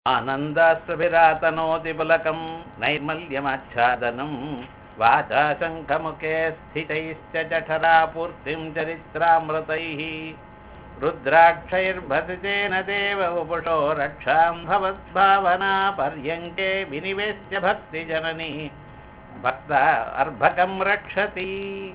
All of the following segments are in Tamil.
आनन्दाश्रुभिरातनोति पुलकम् नैर्मल्यमाच्छादनम् वाचा शङ्खमुखे स्थितैश्च जठरापूर्तिम् चरित्रामृतैः रुद्राक्षैर्भसितेन देव उपुषो रक्षाम् भवद्भावना पर्यङ्के विनिवेश्य भक्तिजननी भक्ता अर्भकम् रक्षति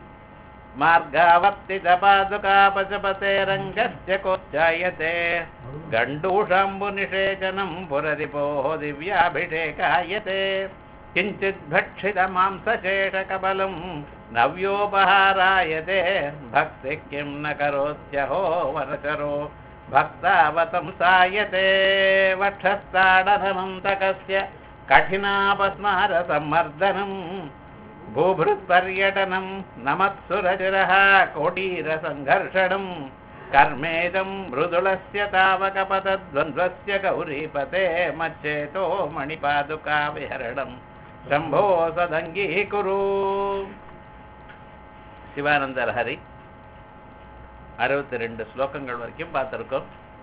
मार्गावर्तितपादुकापचपते रङ्गस्य कोच्चायते गण्डूषाम्बुनिषेचनम् पुररिपोः दिव्याभिषेकायते किञ्चित् भक्षितमांसशेषकबलम् नव्योपहारायते भक्तिः किं न करोत्यहो वरचरो भक्तावतंसायते वक्षस्ताडनमन्तकस्य कठिनापस्मारसम्मर्दनम् भूभृत्पर्यटनम् नमत्सुरचिरः कोटीरसङ्घर्षणम् कर्मेदम् मृदुलस्य तावकपतद्वन्द्वस्य गौरीपते मच्चेतो மணிபாதுகா விஹரணம் சம்போ சதங்கீகுரு சிவானந்த லஹரி அறுபத்தி ரெண்டு ஸ்லோகங்கள் வரைக்கும் பார்த்துருக்கோம்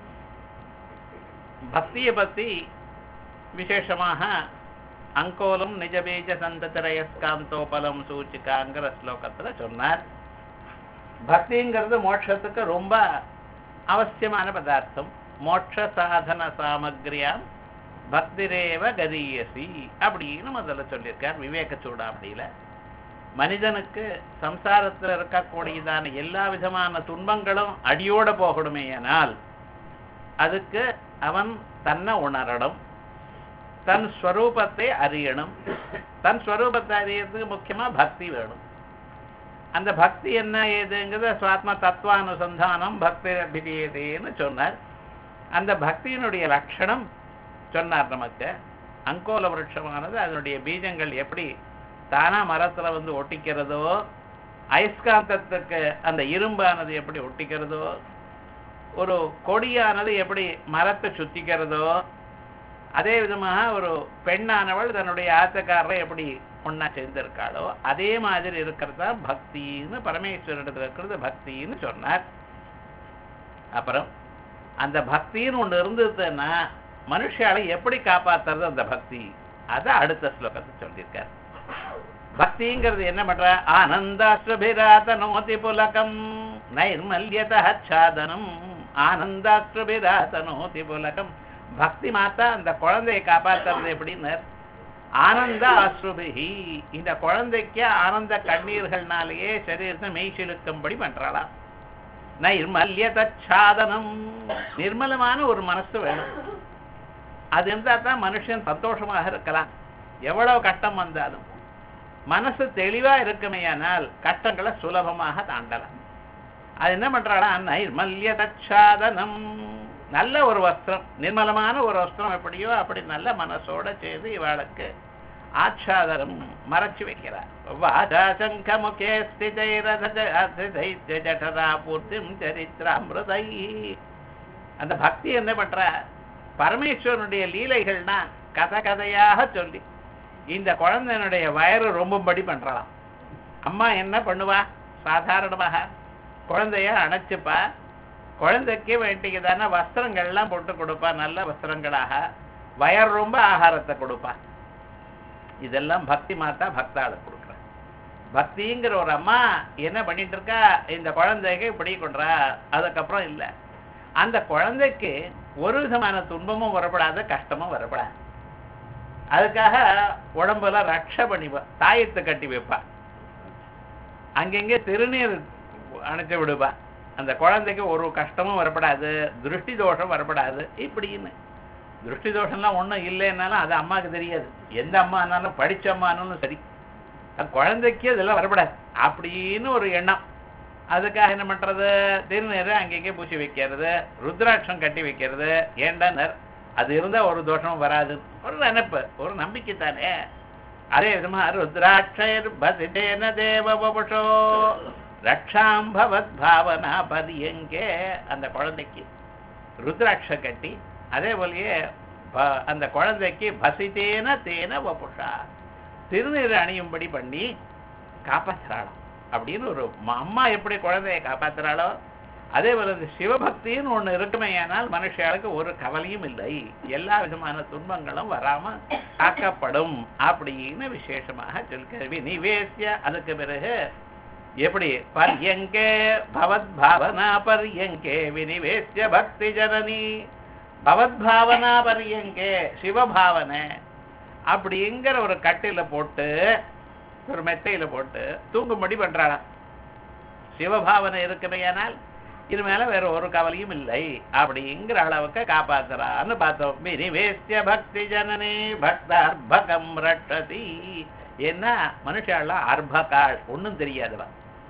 பக்தியை பற்றி விசேஷமாக அங்கோலம் நிஜபீஜ சந்ததிரயஸ்காந்தோபலம் சூச்சிகாங்கிற ஸ்லோகத்தில் சொன்னார் பக்திங்கிறது மோட்சத்துக்கு ரொம்ப அவசியமான பதார்த்தம் மோட்ச சாதன சாமக்ரியாம் பக்திரேவ கதீயசி அப்படின்னு முதல்ல சொல்லியிருக்கார் விவேக சூடாமணியில் மனிதனுக்கு சம்சாரத்தில் இருக்கக்கூடியதான எல்லா விதமான துன்பங்களும் அடியோட போகணுமேயானால் அதுக்கு அவன் தன்னை உணரணும் தன் ஸ்வரூபத்தை அறியணும் தன் ஸ்வரூபத்தை அறியறதுக்கு முக்கியமாக பக்தி வேணும் அந்த பக்தி என்ன ஏதுங்கிறத சுவாத்ம தத்துவானுசந்தானம் பக்தி அபிதீயதேன்னு சொன்னார் அந்த பக்தியினுடைய லட்சணம் சொன்னார் நமக்கு அங்கோல விருட்சமானது அதனுடைய பீஜங்கள் எப்படி தானா மரத்துல வந்து ஒட்டிக்கிறதோ அயஸ்காந்தத்துக்கு அந்த இரும்பானது எப்படி ஒட்டிக்கிறதோ ஒரு கொடியானது எப்படி மரத்தை சுத்திக்கிறதோ அதே விதமாக ஒரு பெண்ணானவள் தன்னுடைய ஆத்தக்காரரை எப்படி ஒன்னா சேர்ந்திருக்காளோ அதே மாதிரி இருக்கிறது தான் பக்தின்னு பரமேஸ்வரிடத்தில் இருக்கிறது பக்தின்னு சொன்னார் அப்புறம் அந்த பக்தின்னு ஒன்று இருந்ததுன்னா மனுஷாலை எப்படி காப்பாத்துறது அந்த பக்தி அதை அடுத்த ஸ்லோகத்தை சொல்லியிருக்கார் பக்திங்கிறது என்ன பண்ற ஆனந்தாஸ்வபிராதனோதி புலகம் நைர்மல்யதாச்சாதனம் ஆனந்தாஸ்வபிராதனோதி புலகம் பக்தி மாத்தா அந்த குழந்தையை காப்பாத்துறது எப்படின்னு ஆனந்த அஸ்ருபிகி இந்த குழந்தைக்கு ஆனந்த கண்ணீர்கள்னாலேயே சரீரத்தை மெய்சிலுக்கும்படி பண்றாளாம் நைர்மல்யதாதனம் நிர்மலமான ஒரு மனசு வேணும் அது இருந்தால் தான் மனுஷன் சந்தோஷமாக இருக்கலாம் எவ்வளவு கஷ்டம் வந்தாலும் மனசு தெளிவா இருக்குமேயானால் கஷ்டங்களை சுலபமாக தாண்டலாம் அது என்ன பண்றாளா நைர்மல்யதாதனம் நல்ல ஒரு வஸ்திரம் நிர்மலமான ஒரு வஸ்திரம் எப்படியோ அப்படி நல்ல மனசோட செய்து இவாளுக்கு ஆச்சாதனம் மறைச்சு வைக்கிறார் வாஜா சங்க முகே ஸ்திதைரதா பூர்த்திம் சரித்திராமிருதை அந்த பக்தி என்ன பண்ற பரமேஸ்வரனுடைய லீலைகள்னா கதை கதையாக சொல்லி இந்த குழந்தைனுடைய வயறு ரொம்பபடி பண்றலாம் அம்மா என்ன பண்ணுவா சாதாரணமாக குழந்தைய அணைச்சுப்பா குழந்தைக்கு வேண்டியதான வஸ்திரங்கள்லாம் போட்டு கொடுப்பா நல்ல வஸ்திரங்களாக வயர் ரொம்ப ஆகாரத்தை கொடுப்பா இதெல்லாம் பக்தி மாத்தா பக்தாளுக்கு கொடுக்குற பக்திங்கிற ஒரு அம்மா என்ன பண்ணிட்டு இருக்கா இந்த குழந்தைக்கு இப்படி கொண்டா அதுக்கப்புறம் இல்லை அந்த குழந்தைக்கு ஒரு விதமான துன்பமும் வரப்படாது கஷ்டமும் வரப்படாது அதுக்காக உடம்புல ரக்ஷ பண்ணிப்பா தாயத்தை கட்டி வைப்பா அங்கங்கே திருநீர் அணைச்சு விடுப்பா அந்த குழந்தைக்கு ஒரு கஷ்டமும் வரப்படாது திருஷ்டி தோஷம் வரப்படாது இப்படின்னு திருஷ்டி தோஷம்லாம் ஒன்றும் இல்லைன்னாலும் அது அம்மாவுக்கு தெரியாது எந்த அம்மானாலும் படித்த அம்மானாலும் சரி குழந்தைக்கு இதெல்லாம் வரப்படாது அப்படின்னு ஒரு எண்ணம் அதுக்காக என்ன பண்ணுறது திருநீர் அங்கங்கே பூசி வைக்கிறது ருத்ராட்சம் கட்டி வைக்கிறது ஏண்டனர் அது இருந்தால் ஒரு தோஷமும் வராது ஒரு நினைப்பு ஒரு நம்பிக்கை தானே அதே விதமாக ருத்ராட்சர் பதிதேன தேவபுஷோ ரக்ஷாம் பவத் பாவனா பரியங்கே அந்த குழந்தைக்கு ருத்ராட்ச கட்டி அதே போலயே அந்த குழந்தைக்கு பசித்தேன தேன வபுஷா திருநீர் அணியும்படி பண்ணி காப்பாற்றுறாளாம் அப்படின்னு ஒரு அம்மா எப்படி குழந்தைய காப்பாத்துறாளோ அதே போல இந்த சிவபக்தின்னு ஒண்ணு இருக்குமே ஆனால் மனுஷர்களுக்கு ஒரு கவலையும் இல்லை எல்லா விதமான துன்பங்களும் வராம காக்கப்படும் அப்படின்னு விசேஷமாக சொல்கிற விநிவேசிய அதுக்கு பிறகு எப்படி பர்யங்கே பவத் பாவனா பர்யங்கே விநிவேசிய பக்தி ஜனனி பவத் பாவனா பர்யங்கே சிவபாவனை அப்படிங்கிற ஒரு கட்டில போட்டு ஒரு மெத்தையில போட்டு தூங்கும்படி பண்றாளாம் சிவபாவனை இருக்குமையானால் இது மேல வேற ஒரு கவலையும் இல்லை அப்படிங்கிற அளவுக்கு காப்பாத்துறான்னு பார்த்தோம் வினிவேசிய பக்தி ஜனனி பக்த அர்பகம் ரட்சதி என்ன மனுஷாலாம் அர்பகாள் ஒண்ணும் தெரியாதவா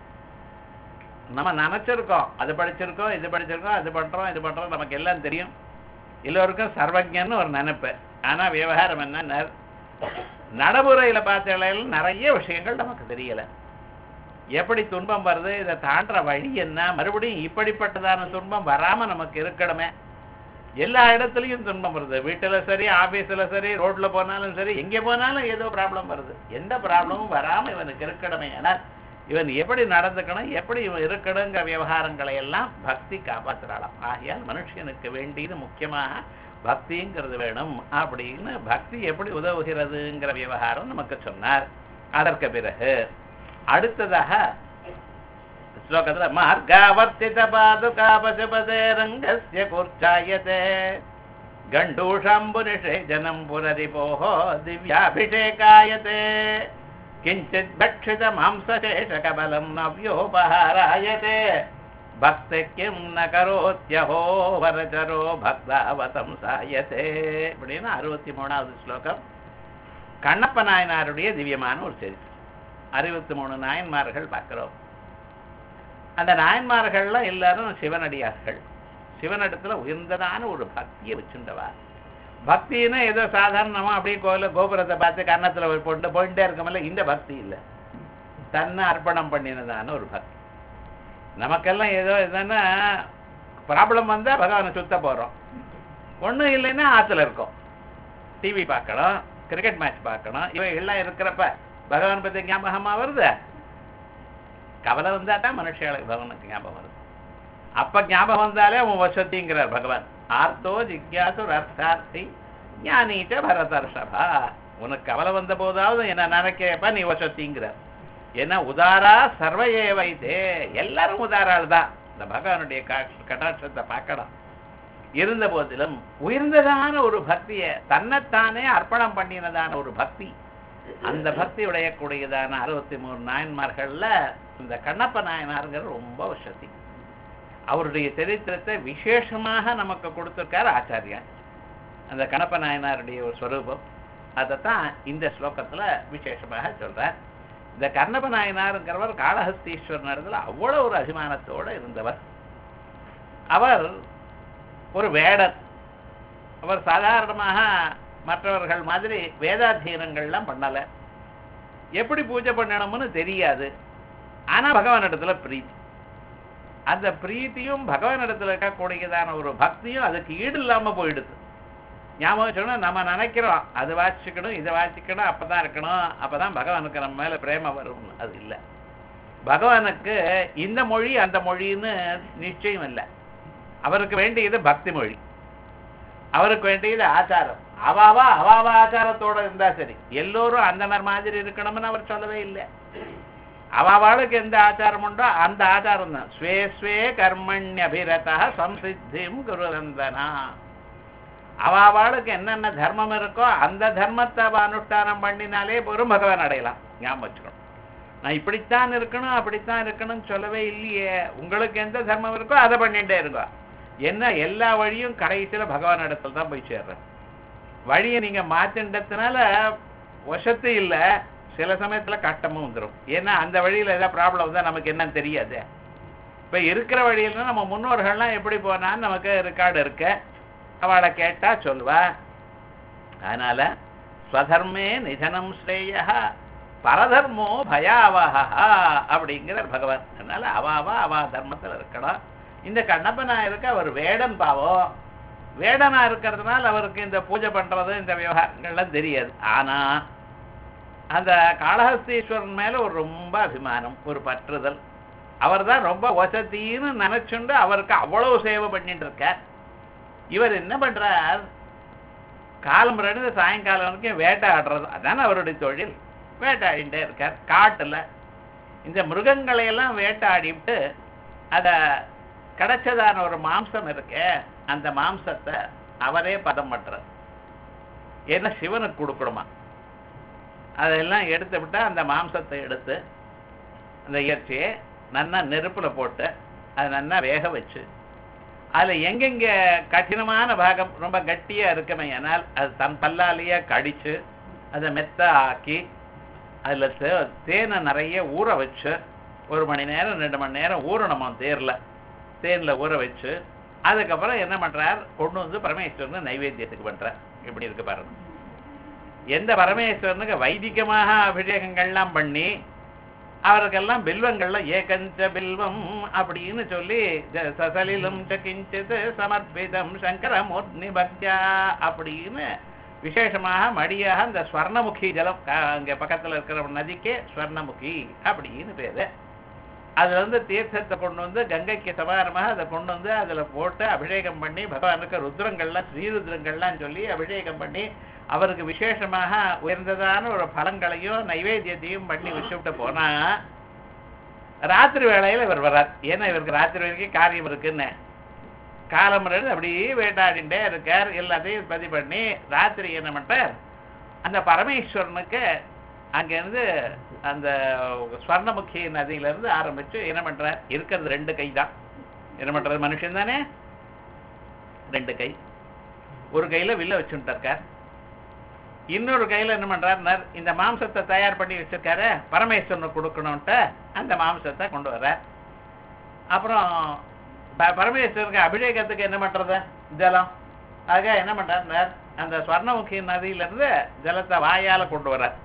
நம்ம நினைச்சிருக்கோம் அது படிச்சிருக்கோம் இது படிச்சிருக்கோம் அது பண்றோம் இது பண்றோம் நமக்கு எல்லாம் தெரியும் எல்லோருக்கும் சர்வஜன்னு ஒரு நினைப்பு ஆனா விவகாரம் என்ன நடைமுறையில பார்த்த நிறைய விஷயங்கள் நமக்கு தெரியல எப்படி துன்பம் வருது இதை தாண்டுற வழி என்ன மறுபடியும் இப்படிப்பட்டதான துன்பம் வராம நமக்கு இருக்கணுமே எல்லா இடத்துலயும் துன்பம் வருது வீட்டுல சரி ஆபீஸ்ல சரி ரோட்ல போனாலும் சரி எங்க போனாலும் ஏதோ ப்ராப்ளம் வருது எந்த ப்ராப்ளமும் வராம இவனுக்கு இருக்கணுமே ஆனால் இவன் எப்படி நடந்துக்கணும் எப்படி இவன் இருக்கணுங்கிற விவகாரங்களை எல்லாம் பக்தி காப்பாத்துறாளாம் ஆகையால் மனுஷனுக்கு வேண்டியது முக்கியமாக பக்திங்கிறது வேணும் அப்படின்னு பக்தி எப்படி உதவுகிறதுங்கிற விவகாரம் நமக்கு சொன்னார் அதற்கு பிறகு அடுத்ததாக ஸ்லோகத்துல மார்காவர்த்தித பாதுகா பசுபதே ரங்கஸ்ய கூர்ச்சாயதே கண்டூஷாம்புனிஷே ஜனம் புரரிபோः திவ்யாபிஷேகாயதே கிஞ்சித் பட்சித மாம்சசேஷகபலம் நவ்யோபஹாராயதே பக்தி கிம் ந கரோத்யஹோ வரச்சரோ பக்தாவதம் சாயதே அப்படின்னு அறுபத்தி மூணாவது ஸ்லோகம் கண்ணப்ப நாயனாருடைய திவ்யமான ஒரு சரித்திரம் அறுபத்தி மூணு நாயன்மார்கள் பார்க்கிறோம் அந்த நாயன்மார்கள்லாம் எல்லாரும் சிவனடியார்கள் சிவனிடத்துல உயர்ந்ததான ஒரு பக்தியை வச்சுண்டவா பக்தின்னா ஏதோ சாதாரணமா அப்படியே கோயில கோபுரத்தை பார்த்து கன்னத்துல போட்டு போயிட்டே இருக்கமில்ல இந்த பக்தி இல்லை தன்னை அர்ப்பணம் பண்ணினதான ஒரு பக்தி நமக்கெல்லாம் ஏதோ என்னன்னா ப்ராப்ளம் வந்தா பகவானை சுத்த போறோம் ஒண்ணும் இல்லைன்னா ஆத்துல இருக்கோம் டிவி பார்க்கணும் கிரிக்கெட் மேட்ச் பார்க்கணும் இவன் எல்லாம் இருக்கிறப்ப பகவான் பத்தி ஞாபகமா வருது கவலை வந்தா தான் மனுஷங்களுக்கு பகவானுக்கு ஞாபகம் வருது அப்ப ஞாபகம் வந்தாலே அவன் வசதிங்கிறார் பகவான் ஆர்த்தோ ஜிக்யாசு அர்த்தார்த்தி ஞானீச்ச பரதர்ஷபா உனக்கு கவலை வந்த போதாவது என்ன நினைக்கிறப்ப நீ வசதிங்கிறார் ஏன்னா உதாரா சர்வையே வைத்தே எல்லாரும் உதாராள் தான் இந்த பகவானுடைய கட்டாட்சத்தை பார்க்கணும் இருந்த போதிலும் உயர்ந்ததான ஒரு பக்தியை தன்னைத்தானே அர்ப்பணம் பண்ணினதான ஒரு பக்தி அந்த பக்தி உடையக்கூடியதான அறுபத்தி மூணு நாயன்மார்கள்ல இந்த கண்ணப்ப நாயனாருங்கிற ரொம்ப வசதி அவருடைய சரித்திரத்தை விசேஷமாக நமக்கு கொடுத்திருக்கார் ஆச்சாரியா அந்த கண்ணப்ப நாயனாருடைய ஒரு ஸ்வரூபம் அதைத்தான் இந்த ஸ்லோகத்துல விசேஷமாக சொல்றார் இந்த கண்ணப்ப நாயனாருங்கிறவர் காளஹஸ்தீஸ்வரன் இடத்துல அவ்வளவு ஒரு அபிமானத்தோட இருந்தவர் அவர் ஒரு வேடர் அவர் சாதாரணமாக மற்றவர்கள் மாதிரி வேதாத்தியனங்கள்லாம் பண்ணல எப்படி பூஜை பண்ணணும்னு தெரியாது ஆனா பகவானிடத்துல பிரீத்தி அந்த பிரீத்தியும் பகவானிடத்துல இருக்கக்கூடியதான ஒரு பக்தியும் அதுக்கு ஈடு இல்லாம போயிடுது ஞாபகம் சொன்னா நம்ம நினைக்கிறோம் அது வாசிக்கணும் இதை வாசிக்கணும் அப்பதான் இருக்கணும் அப்பதான் பகவானுக்கு நம்ம மேல பிரேம வரும் அது இல்லை பகவானுக்கு இந்த மொழி அந்த மொழின்னு நிச்சயம் இல்லை அவருக்கு வேண்டியது பக்தி மொழி அவருக்கு வேண்டியது ஆச்சாரம் அவாவா அவாவா ஆச்சாரத்தோட இருந்தா சரி எல்லோரும் அந்த மாதிரி இருக்கணும்னு அவர் சொல்லவே இல்லை அவாவாளுக்கு எந்த ஆச்சாரம் உண்டோ அந்த ஆச்சாரம் தான் ஸ்வே ஸ்வே கர்மண்யபிரதா சம்சித்திம் குருநந்தனா அவாவாளுக்கு என்னென்ன தர்மம் இருக்கோ அந்த தர்மத்தை அவ அனுஷ்டானம் பண்ணினாலே பெரும் பகவான் அடையலாம் ஞாபகம் வச்சுக்கணும் நான் இப்படித்தான் இருக்கணும் அப்படித்தான் இருக்கணும்னு சொல்லவே இல்லையே உங்களுக்கு எந்த தர்மம் இருக்கோ அதை பண்ணிட்டே இருக்கோ என்ன எல்லா வழியும் கடைசியில பகவான் இடத்துல தான் போய் சேர்றேன் வழியை நீங்க மாத்தின்றதுனால வசத்து இல்லை சில சமயத்துல கட்டமும் வந்துடும் ஏன்னா அந்த வழியில ஏதாவது ப்ராப்ளம் வந்தா நமக்கு என்னன்னு தெரியாது இப்ப இருக்கிற வழியில நம்ம முன்னோர்கள்லாம் எப்படி போனான்னு நமக்கு ரெக்கார்டு இருக்கு அவளை கேட்டா சொல்லுவா அதனால ஸ்வதர்மே நிதனம் ஸ்ரேய பரதர்மோ பயாவஹா அப்படிங்கிற பகவான் அதனால அவாவா அவா தர்மத்துல இருக்கணும் இந்த கண்ணப்ப நாயருக்கு அவர் வேடன் பாவம் வேடனா இருக்கிறதுனால அவருக்கு இந்த பூஜை பண்றது இந்த விவகாரங்கள்லாம் தெரியாது ஆனா அந்த காளஹஸ்தீஸ்வரன் மேல ஒரு ரொம்ப அபிமானம் ஒரு பற்றுதல் அவர் தான் ரொம்ப வசதின்னு நினைச்சுண்டு அவருக்கு அவ்வளவு சேவை பண்ணிட்டு இருக்கார் இவர் என்ன பண்றார் காலம் ரெண்டு சாயங்காலம் வரைக்கும் வேட்டையாடுறது அதானே அவருடைய தொழில் வேட்டையாடிட்டே இருக்கார் காட்டுல இந்த மிருகங்களை எல்லாம் வேட்டையாடிவிட்டு அத கிடைச்சதான ஒரு மாம்சம் இருக்கே அந்த மாம்சத்தை அவரே பதம் பண்றார் ஏன்னா சிவனுக்கு கொடுக்கணுமா அதெல்லாம் எடுத்து விட்டா அந்த மாம்சத்தை எடுத்து அந்த இறைச்சியை நல்லா நெருப்புல போட்டு அதை நல்லா வேக வச்சு அதுல எங்கெங்க கடினமான பாகம் ரொம்ப கட்டியா இருக்குமே ஆனால் அது தன் பல்லாலேயே கடிச்சு அதை மெத்த ஆக்கி அதுல தே- தேனை நிறைய ஊற வச்சு ஒரு மணி நேரம் ரெண்டு மணி நேரம் ஊறணுமா தேர்ல தேன்ல ஊற வச்சு அதுக்கப்புறம் என்ன பண்றார் கொண்டு வந்து பரமேஸ்வரன் நைவேத்தியத்துக்கு பண்றார் இப்படி இருக்கு பாருங்க எந்த பரமேஸ்வரனுக்கு வைதிகமாக அபிஷேகங்கள்லாம் பண்ணி அவருக்கெல்லாம் பில்வங்கள்ல ஏகஞ்ச பில்வம் அப்படின்னு சொல்லி ஜ- சசலிலம் ச கிஞ்சித் சமர்ப்பிதம் சங்கரமூர்த்தி பக்தியா அப்படின்னு விசேஷமாக மடியாக அந்த ஸ்வர்ணமுகி ஜலம் க- அங்க பக்கத்துல இருக்கிற ஒரு நதிக்கே ஸ்வர்ணமுகி அப்படின்னு பேரு அதுல வந்து தீர்த்தத்தை கொண்டு வந்து கங்கைக்கு சமானமாக அதை கொண்டு வந்து அதுல போட்டு அபிஷேகம் பண்ணி பகவானுக்கு ருத்ரங்கள்லாம் ஸ்ரீருத்ரங்கள்லாம் சொல்லி அபிஷேகம் பண்ணி அவருக்கு விசேஷமாக உயர்ந்ததான ஒரு பலங்களையும் நைவேத்தியத்தையும் பண்ணி வச்சுவிட்டு போனா ராத்திரி வேளையில இவர் வர்றார் ஏன்னா இவருக்கு ராத்திரி வரைக்கும் காரியம் இருக்குன்னு காலம் ரெண்டு அப்படியே வேட்டாடிண்டே இருக்கார் எல்லாத்தையும் பதி பண்ணி ராத்திரி என்ன பண்றார் அந்த பரமேஸ்வரனுக்கு அங்கேருந்து அந்த ஸ்வர்ணமுகி நதியில இருந்து ஆரம்பிச்சு என்ன பண்றார் இருக்கிறது ரெண்டு கை தான் என்ன பண்றது மனுஷன் தானே ரெண்டு கை ஒரு கையில வில்ல வச்சுட்டு இருக்கார் இன்னொரு கையில என்ன பண்றாருன்னார் இந்த மாம்சத்தை தயார் பண்ணி வச்சிருக்காரு பரமேஸ்வரனுக்கு கொடுக்கணும்ட்டு அந்த மாம்சத்தை கொண்டு வர்றார் அப்புறம் ப- பரமேஸ்வரனுக்கு அபிஷேகத்துக்கு என்ன பண்றது ஜலம் ஆக என்ன பண்றாருன்னார் அந்த ஸ்வர்ணமுகி நதியில இருந்து ஜலத்தை வாயால கொண்டு வர்றார்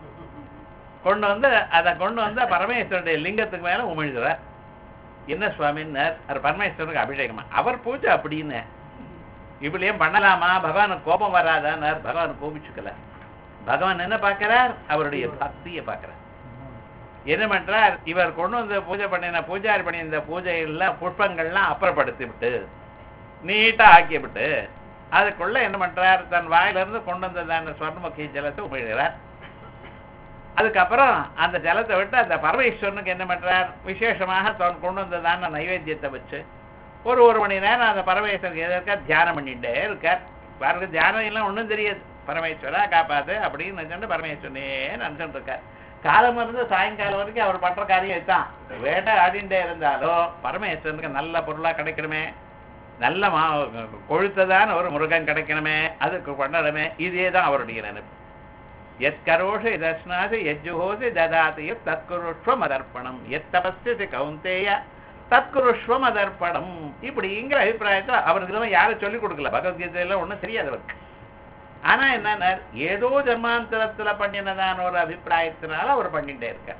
கொண்டு வந்து அதை கொண்டு வந்து பரமேஸ்வரனுடைய லிங்கத்துக்கு மேல உமிழ்கிறார் என்ன சுவாமின்னார் அது பரமேஸ்வரனுக்கு அபிஷேகமா அவர் பூஜை அப்படின்னு இப்படியும் பண்ணலாமா பகவானுக்கு கோபம் வராதான்னார் பகவான் கோபிச்சுக்கல பகவான் என்ன பார்க்கிறார் அவருடைய பக்தியை பார்க்கிறார் என்ன பண்றார் இவர் கொண்டு வந்து பூஜை பண்ணின பூஜாரி பண்ணியிருந்த பூஜைகள்லாம் புஷ்பங்கள்லாம் அப்புறப்படுத்தி விட்டு நீட்டா ஆக்கி விட்டு அதுக்குள்ள என்ன பண்றார் தன் வாயிலிருந்து கொண்டு வந்ததான ஸ்வர்ணமுகி ஜலத்தை உமிழ்கிறார் அதுக்கப்புறம் அந்த ஜலத்தை விட்டு அந்த பரமேஸ்வரனுக்கு என்ன பண்றார் விசேஷமாக தான் கொண்டு வந்ததான நைவேத்தியத்தை வச்சு ஒரு ஒரு மணி நேரம் அந்த பரமேஸ்வரனுக்கு எதற்கா தியானம் பண்ணிட்டே இருக்கார் பாருங்க தியானம் எல்லாம் ஒண்ணும் தெரியாது பரமேஸ்வரா காப்பாத்து அப்படின்னு நினைச்சுட்டு பரமேஸ்வரனே நினைச்சுட்டு இருக்கார் காலம் இருந்து சாயங்காலம் வரைக்கும் அவர் பண்ற காரியம் இதுதான் வேட்டை ஆடிண்டே இருந்தாலும் பரமேஸ்வரனுக்கு நல்ல பொருளா கிடைக்கணுமே நல்ல மா கொழுத்ததான ஒரு முருகன் கிடைக்கணுமே அதுக்கு பண்ணணுமே இதே தான் அவருடைய நினைப்பு எத்கரோஷ இதஸ்னாசி எஜ்ஜுஹோசி ததாதி தத்குருஷ்வம் அதர்ப்பணம் எத் தபஸ்யசி கௌந்தேய தத்குருஷ்வம் அதர்ப்பணம் இப்படிங்கிற அபிப்பிராயத்தை அவருக்கு இதெல்லாம் யாரும் சொல்லிக் கொடுக்கல பகவத்கீதையில ஒண்ணும் தெரியாது அவருக்கு ஆனா என்ன ஏதோ ஜன்மாந்தரத்துல பண்ணினதான ஒரு அபிப்பிராயத்தினால அவர் பண்ணிட்டே இருக்கார்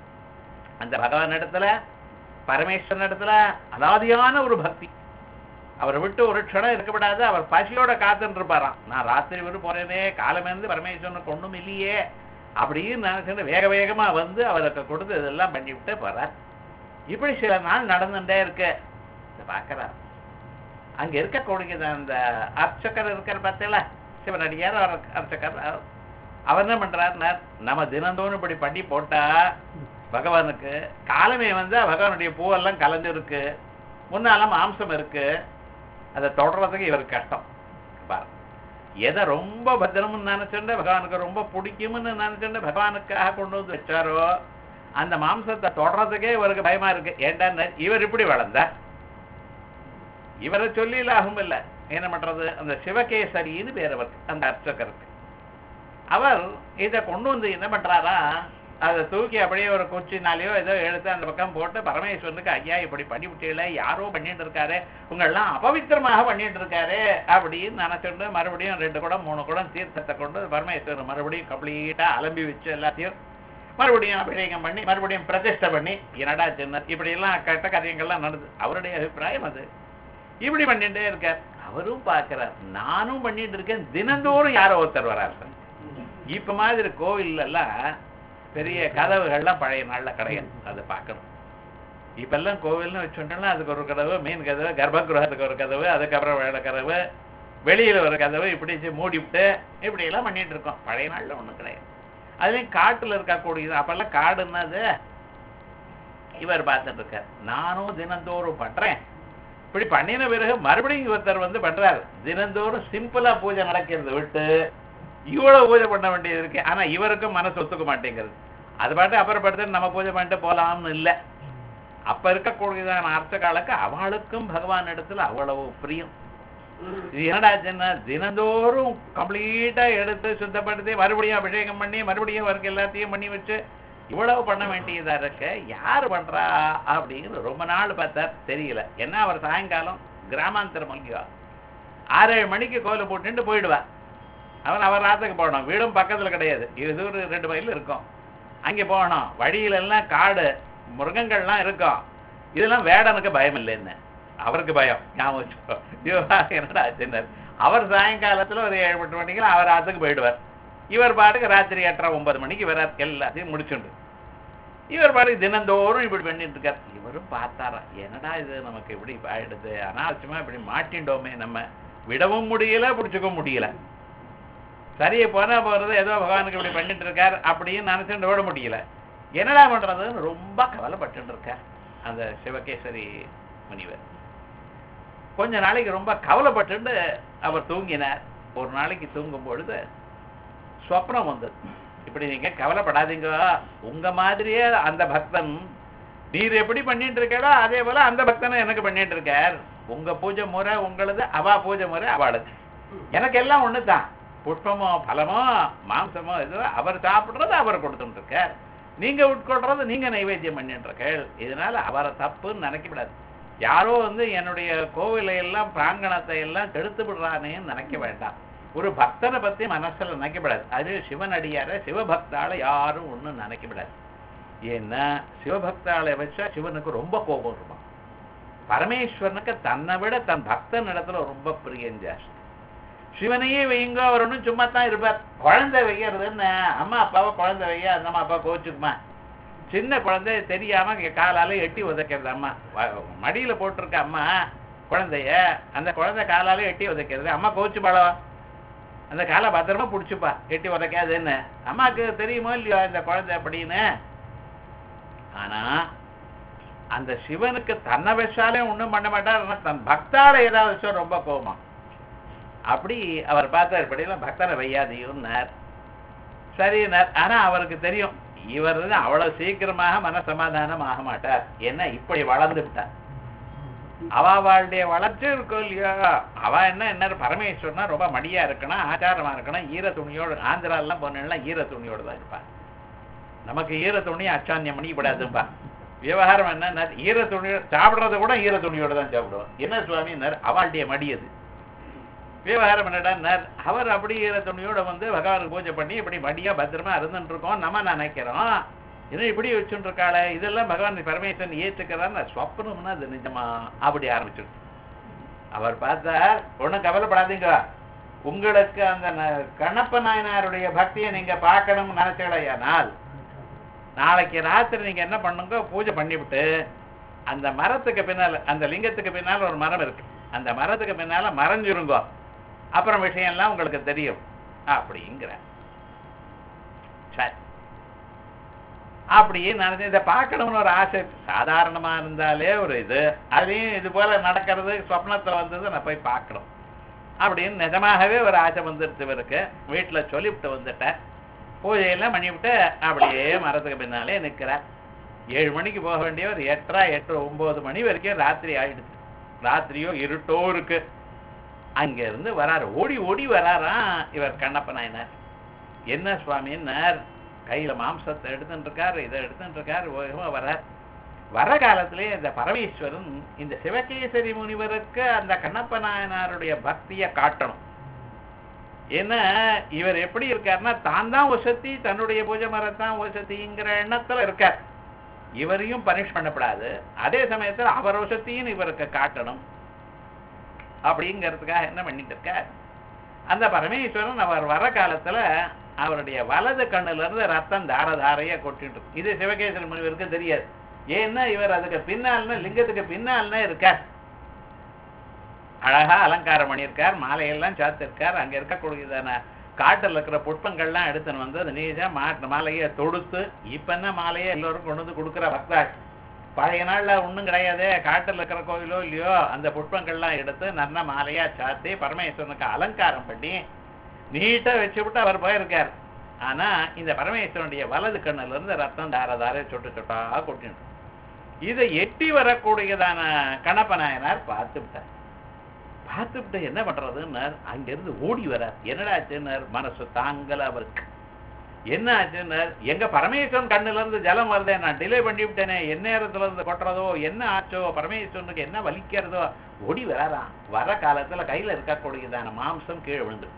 அந்த பகவான் இடத்துல பரமேஸ்வரன் இடத்துல அலாதியான ஒரு பக்தி அவரை விட்டு ஒரு க்ஷணம் இருக்கப்படாது அவர் பசியோட காத்துட்டு இருப்பாராம் நான் ராத்திரி விட்டு போறேனே காலமேந்து பரமேஸ்வரனுக்கு ஒண்ணும் இல்லையே அப்படின்னு நினைச்சுட்டு வேக வேகமா வந்து அவருக்கு கொடுத்து இதெல்லாம் பண்ணி விட்டு போறார் இப்படி சில நாள் நடந்துட்டே இருக்கு இதை பார்க்கறார் அங்க இருக்கக்கூடிய அந்த அர்ச்சகர் இருக்கிற பார்த்தீங்களா சிவனடியார் அவர் அர்ச்சகர் அவர் அவர் என்ன பண்றாருன்னா நம்ம தினந்தோறும் இப்படி பண்ணி போட்டா பகவானுக்கு காலமே வந்து பகவானுடைய பூவெல்லாம் கலந்து இருக்கு முன்னால மாம்சம் இருக்கு அதை தொடர்றதுக்கு இவருக்கு கஷ்டம் பாருங்க எதை ரொம்ப பத்திரம்னு நினைச்சுட்டு பகவானுக்கு ரொம்ப பிடிக்கும்னு நினைச்சுட்டு பகவானுக்காக கொண்டு வந்து வச்சாரோ அந்த மாம்சத்தை தொடர்றதுக்கே இவருக்கு பயமா இருக்கு ஏன்டா இவர் இப்படி வளர்ந்தார் இவரை சொல்லி லாபம் இல்லை என்ன பண்றது அந்த சிவகேசரின்னு பேர் அவருக்கு அந்த அர்ச்சகருக்கு அவர் இதை கொண்டு வந்து என்ன பண்றாரா அதை தூக்கி அப்படியே ஒரு குச்சினாலேயோ ஏதோ எடுத்து அந்த பக்கம் போட்டு பரமேஸ்வரனுக்கு ஐயா இப்படி பண்ணி விட்டீங்களே யாரோ பண்ணிட்டு இருக்காரு உங்களெல்லாம் அபவித்திரமாக பண்ணிட்டு இருக்காரு அப்படின்னு நினைச்சுட்டு மறுபடியும் ரெண்டு குடம் மூணு குடம் தீர்த்தத்தை கொண்டு பரமேஸ்வரன் மறுபடியும் கம்ப்ளீட்டா அலம்பி வச்சு எல்லாத்தையும் மறுபடியும் அபிஷேகம் பண்ணி மறுபடியும் பிரதிஷ்டை பண்ணி என்னடா சின்ன இப்படி எல்லாம் கட்ட காரியங்கள்லாம் நடந்து அவருடைய அபிப்பிராயம் அது இப்படி பண்ணிட்டே இருக்கார் அவரும் பார்க்கிறார் நானும் பண்ணிட்டு இருக்கேன் தினந்தோறும் யாரோ ஒருத்தர் வரார் சார் இப்ப மாதிரி கோவில் எல்லாம் பெரிய கதவுகள்லாம் பழைய நாள்ல கிடையாது அதை பார்க்கணும் இப்பெல்லாம் கோவில்னு வச்சுட்டோம்னா அதுக்கு ஒரு கதவு மீன் கதவு கர்ப்பகிரகத்துக்கு ஒரு கதவு அதுக்கப்புறம் வேலை கதவு வெளியில ஒரு கதவு இப்படி வச்சு மூடிவிட்டு இப்படி எல்லாம் பண்ணிட்டு இருக்கோம் பழைய நாள்ல ஒண்ணும் கிடையாது அதுலயும் காட்டுல இருக்கக்கூடியது அப்பெல்லாம் காடுன்னது இவர் பார்த்துட்டு இருக்கார் நானும் தினந்தோறும் பண்றேன் இப்படி பண்ணின பிறகு மறுபடியும் ஒருத்தர் வந்து பண்றாரு தினந்தோறும் சிம்பிளா பூஜை நடக்கிறது விட்டு இவ்வளவு பூஜை பண்ண வேண்டியது இருக்கு ஆனா இவருக்கும் மனசு ஒத்துக்க மாட்டேங்கிறது அது பாட்டு அப்புறப்படுத்து நம்ம பூஜை பண்ணிட்டு போலாம்னு இல்லை அப்ப இருக்கக்கூடியதான அர்ச்சகாலுக்கு அவளுக்கும் பகவான் இடத்துல அவ்வளவு பிரியம் இது என்னடா சின்ன தினந்தோறும் கம்ப்ளீட்டா எடுத்து சுத்தப்படுத்தி மறுபடியும் அபிஷேகம் பண்ணி மறுபடியும் அவருக்கு எல்லாத்தையும் பண்ணி வச்சு இவ்வளவு பண்ண வேண்டியதா இருக்க யார் பண்றா அப்படின்னு ரொம்ப நாள் பார்த்தா தெரியல என்ன அவர் சாயங்காலம் கிராமாந்தர மல்கிவா ஆறு ஏழு மணிக்கு கோயிலை போட்டுட்டு போயிடுவா அவன் அவர் ராத்துக்கு போகணும் வீடும் பக்கத்துல கிடையாது இது ஒரு ரெண்டு மைல் இருக்கும் அங்கே போகணும் வழியில எல்லாம் காடு மிருகங்கள்லாம் இருக்கும் இதெல்லாம் வேடனுக்கு பயம் இல்லைன்னு அவருக்கு பயம் ஞாபகம் வச்சுக்கோ இவர் என்னடா ஆச்சுன்னார் அவர் சாயங்காலத்துல ஒரு ஏழு எட்டு மணிக்கு அவர் ஆத்துக்கு போயிடுவார் இவர் பாட்டுக்கு ராத்திரி எட்டரை ஒன்பது மணிக்கு வரார் எல்லாத்தையும் முடிச்சுண்டு இவர் பாட்டுக்கு தினந்தோறும் இப்படி பண்ணிட்டு இருக்கார் இவரும் பார்த்தாரா என்னடா இது நமக்கு இப்படி ஆயிடுது அனாவசியமா இப்படி மாட்டிண்டோமே நம்ம விடவும் முடியல பிடிச்சிக்கவும் முடியல சரியா போனா போறது ஏதோ பகவானுக்கு இப்படி பண்ணிட்டு இருக்கார் அப்படின்னு நினைச்சுட்டு ஓட முடியல என்னடா பண்றதுன்னு ரொம்ப கவலைப்பட்டு இருக்கார் அந்த சிவகேசரி முனிவர் கொஞ்ச நாளைக்கு ரொம்ப கவலைப்பட்டு அவர் தூங்கினார் ஒரு நாளைக்கு தூங்கும் பொழுது சொப்னம் வந்தது இப்படி நீங்க கவலைப்படாதீங்க உங்க மாதிரியே அந்த பக்தன் நீர் எப்படி பண்ணிட்டு இருக்காரோ அதே போல அந்த பக்தனும் எனக்கு பண்ணிட்டு இருக்கார் உங்க பூஜை முறை உங்களது அவா பூஜை முறை அவளது எனக்கு எல்லாம் ஒண்ணுதான் புஷ்பமோ பழமோ மாம்சமோ எதுவோ அவர் சாப்பிடுறது அவர் கொடுத்துட்டு இருக்கார் நீங்க உட்கொள்றது நீங்க நைவேத்தியம் பண்ணிட்டு இருக்கீள் இதனால அவரை தப்புன்னு நினைக்கக்கூடாது யாரோ வந்து என்னுடைய கோவிலை எல்லாம் பிராங்கணத்தை எல்லாம் கெடுத்து விடுறானேன்னு நினைக்க வேண்டாம் ஒரு பக்தனை பத்தி மனசுல நினைக்கப்படாது அது சிவன் அடியார சிவபக்தால யாரும் ஒண்ணும் நினைக்கப்படாது ஏன்னா சிவபக்தாளை வச்சா சிவனுக்கு ரொம்ப கோபம் இருக்கும் பரமேஸ்வரனுக்கு தன்னை விட தன் பக்தன் இடத்துல ரொம்ப பிரியம் ஜாஸ்தி சிவனையே வையுங்க அவர் ஒன்றும் சும்மா தான் இருப்பார் குழந்தை வைக்கிறதுன்னு அம்மா அப்பாவை குழந்தை வைய அந்த அம்மா அப்பா கோச்சுக்குமா சின்ன குழந்தை தெரியாம இங்க காலால எட்டி உதைக்கிறது அம்மா வ- மடியில போட்டிருக்க அம்மா குழந்தைய அந்த குழந்தை காலால எட்டி உதைக்கிறது அம்மா கோச்சு பழம் அந்த காலை பத்திரமா புடிச்சுப்பா எட்டி உதைக்காதுன்னு அம்மாக்கு தெரியுமோ இல்லையோ இந்த குழந்தை அப்படின்னு ஆனா அந்த சிவனுக்கு தன்னை வச்சாலே ஒண்ணும் பண்ண மாட்டார் ஆனா தன் பக்தால ஏதாவது வச்சா ரொம்ப கோபமா அப்படி அவர் பார்த்தார் இப்படியெல்லாம் பக்தனை வையாதையும்னார் சரினார் ஆனா அவருக்கு தெரியும் இவர் வந்து அவ்வளவு சீக்கிரமாக மனசமாதானம் ஆக மாட்டார் என்ன இப்படி வளர்ந்து விட்டார் அவாவாளுடைய வளர்ச்சி இருக்கும் இல்லையா அவ என்ன என்ன பரமேஸ்வரனா ரொம்ப மடியா இருக்கணும் ஆச்சாரமா இருக்கணும் ஈர துணியோடு ஆந்திராலாம் போனா ஈர துணியோடு தான் இருப்பா நமக்கு ஈர துணி அச்சான்யம் பண்ணிக்கூடாதுப்பா விவகாரம் என்ன ஈர துணி சாப்பிடுறது கூட ஈர துணியோட தான் சாப்பிடுவோம் என்ன சுவாமி அவளுடைய மடி அது விவகாரம் என்னடா அவர் அப்படி ஈர துணியோட வந்து பகவானுக்கு பூஜை பண்ணி இப்படி மடியா பத்திரமா இருந்துட்டு இருக்கோம் நம்ம நினைக்கிறோம் என்ன இப்படி வச்சுட்டு இருக்காளே இதெல்லாம் பகவான் பரமேஸ்வரன் ஏற்றுக்கிறான்னு சொப்பனம்னா அது நிஜமா அப்படி ஆரம்பிச்சிடும் அவர் பார்த்தார் ஒண்ணும் கவலைப்படாதீங்க உங்களுக்கு அந்த ந- கண்ணப்ப நாயனாருடைய பக்தியை நீங்க பார்க்கணும்னு நினைச்சீங்களேயானால் நாளைக்கு ராத்திரி நீங்க என்ன பண்ணுங்க பூஜை பண்ணிவிட்டு அந்த மரத்துக்கு பின்னால அந்த லிங்கத்துக்கு பின்னால ஒரு மரம் இருக்கு அந்த மரத்துக்கு பின்னால மறைஞ்சிருங்க அப்புறம் விஷயம்லாம் உங்களுக்கு தெரியும் அப்படிங்கிற சரி அப்படியே நினைச்சு இதை பார்க்கணும்னு ஒரு ஆசை சாதாரணமா இருந்தாலே ஒரு இது அதையும் இது போல நடக்கிறது சொப்னத்துல வந்தது நான் போய் பார்க்கணும் அப்படின்னு நிஜமாகவே ஒரு ஆசை வந்துருச்சு இவருக்கு வீட்டுல சொல்லிவிட்டு வந்துட்டேன் பூஜையெல்லாம் பண்ணிவிட்டு அப்படியே மரத்துக்கு பின்னாலே நிக்கிறார் ஏழு மணிக்கு போக வேண்டிய ஒரு எட்டரை எட்டு ஒன்பது மணி வரைக்கும் ராத்திரி ஆயிடுச்சு ராத்திரியோ இருட்டோ இருக்கு அங்க இருந்து வராரு ஓடி ஓடி வராராம் இவர் கண்ணப்ப நாயனார் என்ன சுவாமின்னார் கையில மாம்சத்தை எடுத்துட்டு இருக்காரு இதை எடுத்துட்டு இருக்காரு வேகமா வரார் வர காலத்திலே இந்த பரமேஸ்வரன் இந்த சிவகேசரி முனிவருக்கு அந்த கண்ணப்ப நாயனாருடைய பக்தியை காட்டணும் ஏன்னா இவர் எப்படி இருக்காருன்னா தான் தான் வசதி தன்னுடைய பூஜை மரத்தான் வசதிங்கிற எண்ணத்துல இருக்கார் இவரையும் பனிஷ் பண்ணப்படாது அதே சமயத்துல அவர் வசதியும் இவருக்கு காட்டணும் அப்படிங்கிறதுக்காக என்ன பண்ணிட்டு இருக்கார் அந்த பரமேஸ்வரன் அவர் வர காலத்துல அவருடைய வலது கண்ணுல இருந்து ரத்தம் தார தாரையா கொட்டிட்டு இருக்கு. இது சிவகேசரி முனிவருக்கு தெரியாது ஏன்னா இவர் அதுக்கு பின்னால்னா லிங்கத்துக்கு பின்னால்னா இருக்கார் அழகா அலங்காரம் பண்ணியிருக்கார் மாலையெல்லாம் சாத்திருக்கார் அங்க இருக்கக்கூடியதான காட்டில் இருக்கிற புஷ்பங்கள்லாம் எடுத்துன்னு வந்து அது நீஜா மாட்டு மாலையை தொடுத்து இப்ப என்ன மாலையை எல்லோரும் கொண்டு வந்து கொடுக்குற பக்தா பழைய நாள்ல ஒண்ணும் கிடையாது காட்டில் இருக்கிற கோயிலோ இல்லையோ அந்த புஷ்பங்கள்லாம் எடுத்து நல்ல மாலையா சாத்தி பரமேஸ்வரனுக்கு அலங்காரம் பண்ணி நீட்டா வச்சு விட்டு அவர் போயிருக்கார் ஆனா இந்த பரமேஸ்வரனுடைய வலது கண்ணுல இருந்து ரத்தம் தார தார சொட்டு சொட்டா கொட்டிட்டு இதை எட்டி வரக்கூடியதான கணப்ப நாயனார் பார்த்து விட்டார் பார்த்துவிட்டு என்ன பண்றதுன்னார் அங்கிருந்து ஓடி வரார் என்னடா ஆச்சுன்னார் மனசு தாங்கல அவருக்கு என்ன ஆச்சுன்னார் எங்க பரமேஸ்வரன் கண்ணுல இருந்து ஜலம் வருதே நான் டிலே பண்ணி விட்டேனே என்ன நேரத்துல இருந்து கொட்டுறதோ என்ன ஆச்சோ பரமேஸ்வரனுக்கு என்ன வலிக்கிறதோ ஓடி வராராம் வர காலத்துல கையில இருக்கக்கூடியதான மாம்சம் கீழே விழுந்துட்டு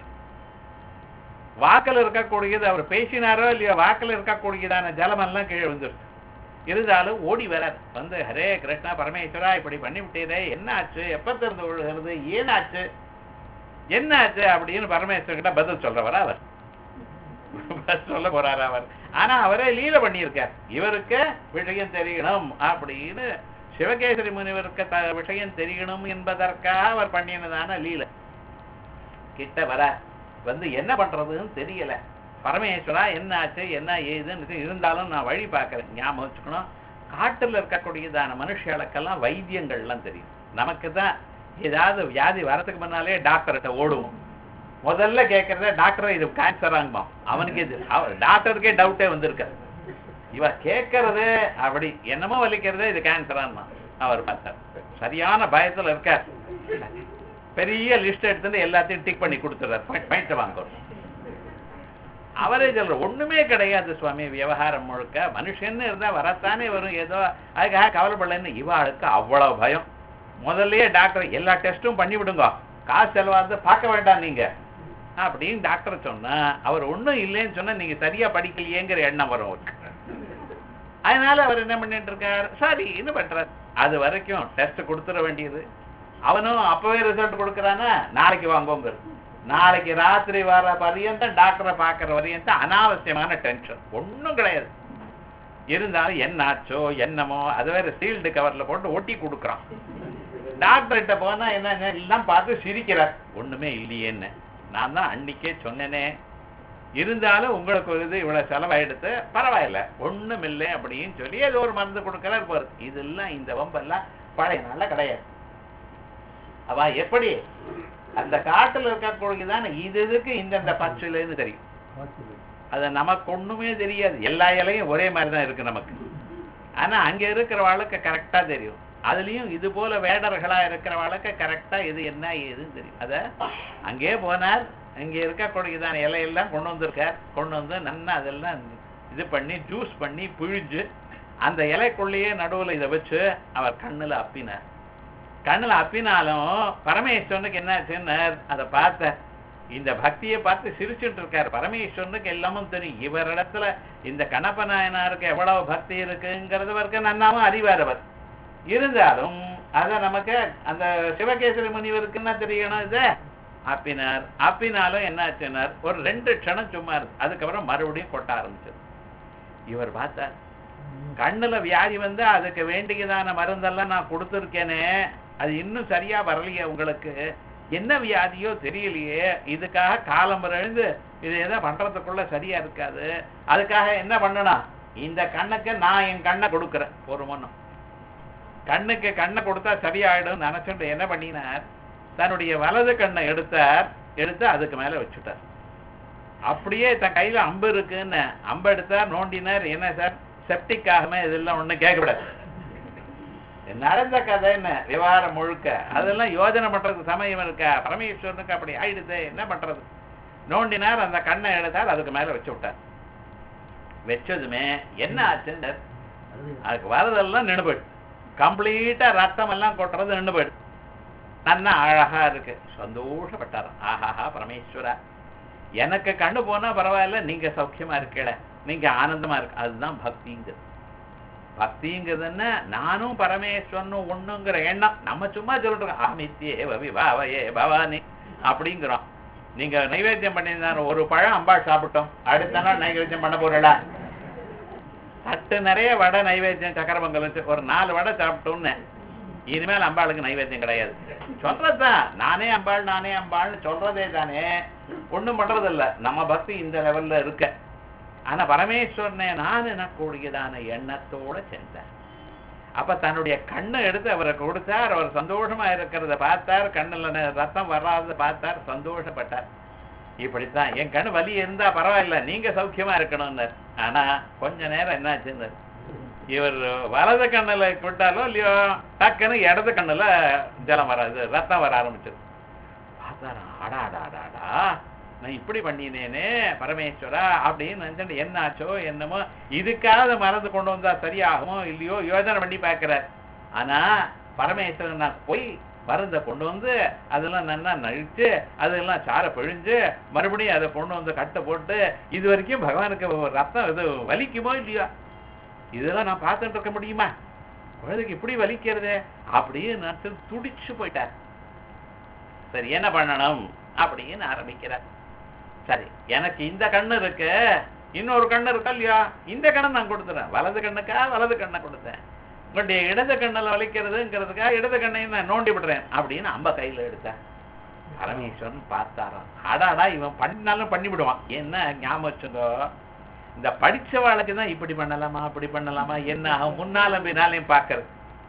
வாக்கில் இருக்கக்கூடியது அவர் பேசினாரோ இல்லையோ வாக்கில் இருக்கக்கூடியதான ஜலமெல்லாம் கீழே விழுந்துருச்சு இருந்தாலும் ஓடி வரார் வந்து ஹரே கிருஷ்ணா பரமேஸ்வரா இப்படி பண்ணி விட்டீரே என்ன ஆச்சு எப்ப திறந்து விழுகிறது ஏனாச்சு என்ன ஆச்சு அப்படின்னு பரமேஸ்வரன் கிட்ட பதில் சொல்றவரா அவர் பதில் சொல்ல போறாரு அவர் ஆனா அவரே லீல பண்ணியிருக்கார் இவருக்கு விஷயம் தெரியணும் அப்படின்னு சிவகேசரி முனிவருக்கு த விஷயம் தெரியணும் என்பதற்காக அவர் பண்ணினதான லீல கிட்ட வர வந்து என்ன பண்றதுன்னு தெரியல பரமேஸ்வரா என்ன ஆச்சு என்ன ஏதுன்னு இருந்தாலும் நான் வழி பார்க்கறேன் ஞாபகம் வச்சுக்கணும் காட்டுல இருக்கக்கூடியதான மனுஷர்களுக்கெல்லாம் வைத்தியங்கள்லாம் தெரியும் நமக்கு தான் ஏதாவது வியாதி வரதுக்கு முன்னாலே டாக்டர்கிட்ட ஓடுவோம் முதல்ல கேட்கறத டாக்டர் இது கேன்சர் ஆகுமா அவனுக்கு இது அவர் டாக்டருக்கே டவுட்டே வந்திருக்காரு இவ கேட்கறது அப்படி என்னமோ வலிக்கிறது இது கேன்சரான்னா அவர் பார்த்தார் சரியான பயத்துல இருக்கார் பெரிய லிஸ்ட் எடுத்துட்டு எல்லாத்தையும் டிக் பண்ணி கொடுத்துறாரு பாயிண்ட் வாங்க அவரே சொல்ற ஒண்ணுமே கிடையாது சுவாமி விவகாரம் முழுக்க மனுஷன்னு இருந்தா வரத்தானே வரும் ஏதோ அதுக்காக கவலைப்படலன்னு இவாளுக்கு அவ்வளவு பயம் முதல்லயே டாக்டர் எல்லா டெஸ்ட்டும் பண்ணி விடுங்க காசு செலவாந்து பார்க்க வேண்டாம் நீங்க அப்படின்னு டாக்டர் சொன்னா அவர் ஒண்ணும் இல்லைன்னு சொன்னா நீங்க சரியா படிக்கலையேங்கிற எண்ணம் வரும் அவருக்கு அதனால அவர் என்ன பண்ணிட்டு இருக்கார் சரி என்ன பண்றார் அது வரைக்கும் டெஸ்ட் கொடுத்துட வேண்டியது அவனும் அப்பவே ரிசல்ட் கொடுக்கறானா நாளைக்கு வாங்குவோங்கிறது நாளைக்கு ராத்திரி வர பரியந்தம் டாக்டரை பார்க்கற வரையந்தம் அனாவசியமான டென்ஷன் ஒண்ணும் கிடையாது இருந்தாலும் என்ன ஆச்சோ என்னமோ அது வேற சீல்டு கவர்ல போட்டு ஒட்டி கொடுக்குறான் டாக்டர்கிட்ட போனா என்ன எல்லாம் பார்த்து சிரிக்கிறார் ஒண்ணுமே இல்லையேன்னு நான் தான் அன்னைக்கே சொன்னேனே இருந்தாலும் உங்களுக்கு ஒரு இது இவ்வளவு செலவாயிடுத்து பரவாயில்ல ஒண்ணும் இல்லை அப்படின்னு சொல்லி ஏதோ ஒரு மருந்து கொடுக்கறாரு போறது இதெல்லாம் இந்த வம்பெல்லாம் பழைய நாள்ல கிடையாது அவ எப்படி அந்த காட்டுல இருக்கக்கூடியதான இது இதுக்கு இந்தந்த பச்சுலன்னு தெரியும் அது நமக்கு ஒண்ணுமே தெரியாது எல்லா இலையும் ஒரே மாதிரி தான் இருக்கு நமக்கு ஆனா அங்க இருக்கிறவாளுக்கு கரெக்டா தெரியும் அதுலயும் இது போல வேடர்களா இருக்கிறவாளுக்கு கரெக்டா இது என்ன ஏதுன்னு தெரியும் அத அங்கே போனார் அங்க இருக்கக்கூடியதான இலையெல்லாம் கொண்டு வந்திருக்கார் கொண்டு வந்து நன்னா அதெல்லாம் இது பண்ணி ஜூஸ் பண்ணி பிழிஞ்சு அந்த இலைக்குள்ளேயே நடுவுல இதை வச்சு அவர் கண்ணுல அப்பினார் கண்ணுல அப்பினாலும் பரமேஸ்வரனுக்கு என்ன அதை பார்த்த இந்த பக்தியை பார்த்து சிரிச்சுட்டு இருக்காரு பரமேஸ்வரனுக்கு எல்லாமும் தெரியும் இவரிடத்துல இந்த கணப்ப நாயனாருக்கு எவ்வளவு பக்தி இருக்குங்கிறது வரைக்கும் நன்னாவும் அறிவார் அவர் இருந்தாலும் அத நமக்கு அந்த சிவகேசரி முனிவருக்கு என்ன தெரியணும் இது அப்பினார் அப்பினாலும் என்ன ஆச்சுனார் ஒரு ரெண்டு க்ஷணம் சும்மா இருக்கு அதுக்கப்புறம் மறுபடியும் கொட்ட ஆரம்பிச்சது இவர் பார்த்தார் கண்ணுல வியாதி வந்து அதுக்கு வேண்டியதான மருந்தெல்லாம் நான் கொடுத்துருக்கேனே அது இன்னும் சரியா வரலையே உங்களுக்கு என்ன வியாதியோ தெரியலையே இதுக்காக காலம் எழுந்து இது எதை பண்றதுக்குள்ள சரியா இருக்காது அதுக்காக என்ன பண்ணணும் இந்த கண்ணுக்கு நான் என் கண்ணை கொடுக்குறேன் ஒரு மண்ணும் கண்ணுக்கு கண்ணை கொடுத்தா சரியாயிடும் நினைச்சுட்டு என்ன பண்ணினார் தன்னுடைய வலது கண்ணை எடுத்தார் எடுத்து அதுக்கு மேல வச்சுட்டார் அப்படியே தன் கையில அம்பு இருக்குன்னு அம்பு எடுத்தார் நோண்டினார் என்ன சார் செப்டிக் ஆகுமே இதெல்லாம் ஒண்ணும் கேட்கக்கூடாது நடந்த கதை என்ன விவகாரம் முழுக்க அதெல்லாம் யோஜனை பண்றதுக்கு சமயம் இருக்கா பரமேஸ்வரனுக்கு அப்படி ஆயிடுது என்ன பண்றது நோண்டினார் அந்த கண்ணை எடுத்தார் அதுக்கு மேல வச்சு விட்டார் வச்சதுமே என்ன ஆச்சுன்னு அதுக்கு வரதெல்லாம் நின்று போயிடு கம்ப்ளீட்டா ரத்தம் எல்லாம் கொட்டுறது நின்று போயிடு நன்னா அழகா இருக்கு சந்தோஷப்பட்டார் ஆஹாஹா பரமேஸ்வரா எனக்கு கண்ணு போனா பரவாயில்ல நீங்க சௌக்கியமா இருக்கல நீங்க ஆனந்தமா இருக்கு அதுதான் பக்திங்கிறது பக்திங்கிறதுன்னா நானும் பரமேஸ்வரனும் ஒண்ணுங்கிற எண்ணம் நம்ம சும்மா சொல்றோம் அமித்யே விபாவையே பவானி அப்படிங்கிறோம் நீங்க நைவேத்தியம் பண்ணியிருந்தாரு ஒரு பழம் அம்பாள் சாப்பிட்டோம் அடுத்த நாள் நைவேத்தியம் பண்ண போறடா தட்டு நிறைய வடை நைவேத்தியம் சக்கர பொங்கல் வச்சு ஒரு நாலு வடை சாப்பிட்டோன்னு இனிமேல் அம்பாளுக்கு நைவேத்தியம் கிடையாது சொல்றதுதான் நானே அம்பாள் நானே அம்பாள்னு சொல்றதே தானே ஒண்ணும் பண்றதில்ல நம்ம பக்தி இந்த லெவல்ல இருக்க ஆனா பரமேஸ்வரனே நான் எனக்கூடியதான எண்ணத்தோட செஞ்சார் அப்ப தன்னுடைய கண்ணை எடுத்து அவரை கொடுத்தார் அவர் சந்தோஷமா இருக்கிறத பார்த்தார் கண்ணுல ந- ரத்தம் வராத பார்த்தார் சந்தோஷப்பட்டார் இப்படித்தான் என் கண்ணு வலி இருந்தா பரவாயில்ல நீங்க சௌக்கியமா இருக்கணும்னார் ஆனா கொஞ்ச நேரம் என்னாச்சுன்னு இவர் வலது கண்ணுல விட்டாலும் இல்லையோ டக்குன்னு இடது கண்ணுல ஜலம் வராது ரத்தம் வர ஆரம்பிச்சது பார்த்தாரா அடா அடா அடா அடா நான் இப்படி பண்ணினேனே பரமேஸ்வரா அப்படின்னு நினைச்சுட்டு என்ன ஆச்சோ என்னமோ இதுக்காவது மறந்து கொண்டு வந்தா சரியாகுமோ இல்லையோ யோசனை பண்ணி பார்க்கிறார் ஆனா பரமேஸ்வரன் நான் போய் மருந்தை கொண்டு வந்து அதெல்லாம் நல்லா நழிச்சு அதெல்லாம் சாரை பிழிஞ்சு மறுபடியும் அதை கொண்டு வந்து கட்டை போட்டு இது வரைக்கும் பகவானுக்கு ரத்தம் இது வலிக்குமோ இல்லையோ இதெல்லாம் நான் பார்த்துட்டு இருக்க முடியுமா குழந்தைக்கு இப்படி வலிக்கிறதே அப்படின்னு நினைச்சு துடிச்சு போயிட்டார் சரி என்ன பண்ணணும் அப்படின்னு ஆரம்பிக்கிறார் சரி எனக்கு இந்த கண்ணு இருக்கு இன்னொரு கண்ணு இருக்கா இல்லையா இந்த கண்ணை நான் கொடுத்துறேன் வலது கண்ணுக்கா வலது கண்ணை கொடுத்தேன் உங்களுடைய இடது கண்ணில் வலிக்கிறதுங்கிறதுக்கா இடது கண்ணையும் நான் நோண்டி விடுறேன் அப்படின்னு அம்ப கையில எடுத்தேன் பரமேஸ்வரன் பார்த்தாராம் அடாடா இவன் பண்ணினாலும் பண்ணிவிடுவான் என்ன ஞாபகம் வச்சுக்கோ இந்த படிச்சவாளுக்கு தான் இப்படி பண்ணலாமா அப்படி பண்ணலாமா என்ன அவன் முன்னாலும் பின்னாலையும் பார்க்கறது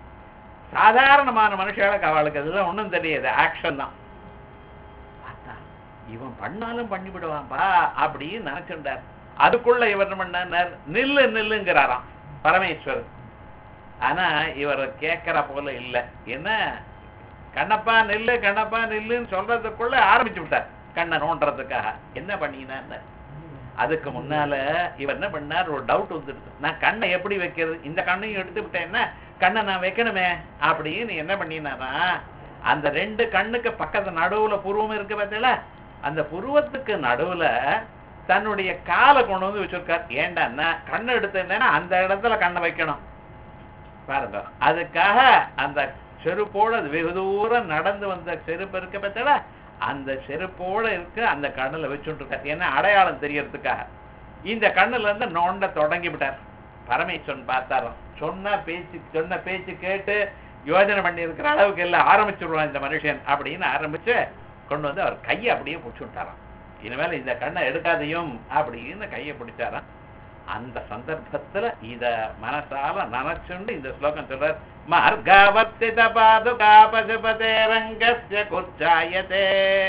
சாதாரணமான மனுஷாளுக்கு அவளுக்கு அதெல்லாம் ஒண்ணும் தெரியாது ஆக்ஷன் தான் பார்த்தா இவன் பண்ணாலும் பண்ணிவிடுவான்பா அப்படின்னு நினைச்சுட்டார் அதுக்குள்ள இவர் என்ன பண்ணார் நில்லு நில்லுங்கிறாராம் பரமேஸ்வரன் ஆனா இவர் கேட்கிற போல இல்ல என்ன கண்ணப்பா நில்லு கண்ணப்பா நில்லுன்னு சொல்றதுக்குள்ள ஆரம்பிச்சு விட்டார் கண்ணை நோண்டுறதுக்காக என்ன பண்ணினான்னு அதுக்கு முன்னால இவர் என்ன பண்ணார் ஒரு டவுட் வந்துடுது நான் கண்ணை எப்படி வைக்கிறது இந்த கண்ணையும் எடுத்து விட்டேன்னா கண்ணை நான் வைக்கணுமே அப்படின்னு என்ன பண்ணினாரா அந்த ரெண்டு கண்ணுக்கு பக்கத்து நடுவுல புருவம் இருக்கு பார்த்தீங்களா அந்த புருவத்துக்கு நடுவுல தன்னுடைய காலை கொண்டு வந்து வச்சிருக்கார் ஏண்டான்னா கண்ணை எடுத்தேன்னா அந்த இடத்துல கண்ணை வைக்கணும் பாருங்க அதுக்காக அந்த செருப்போட வெகு தூரம் நடந்து வந்த செருப்பு இருக்க பார்த்தீங்களா அந்த செருப்போட இருக்கு அந்த கண்ணுல வச்சுட்டு இருக்கார் ஏன்னா அடையாளம் தெரியறதுக்காக இந்த கண்ணுல இருந்து நோண்ட தொடங்கி விட்டார் பரமேஸ்வரன் பார்த்தாராம் சொன்ன பேச்சு சொன்ன பேச்சு கேட்டு யோஜனை பண்ணி இருக்கிற அளவுக்கு எல்லாம் ஆரம்பிச்சுடுவான் இந்த மனுஷன் அப்படின்னு ஆரம்பிச்சு கொண்டு வந்து அவர் கையை அப்படியே பிடிச்சு விட்டாராம் இனிமேல் இந்த கண்ணை எடுக்காதையும் அப்படின்னு கையை பிடிச்சாராம் அந்த சந்தர்ப்பத்துல இத மனசால நினைச்சுண்டு இந்த ஸ்லோகம் சொல்றார் மார்காவர்த்தித பாதுகா பசுபதே ரங்கஸ்ய குச்சாயதே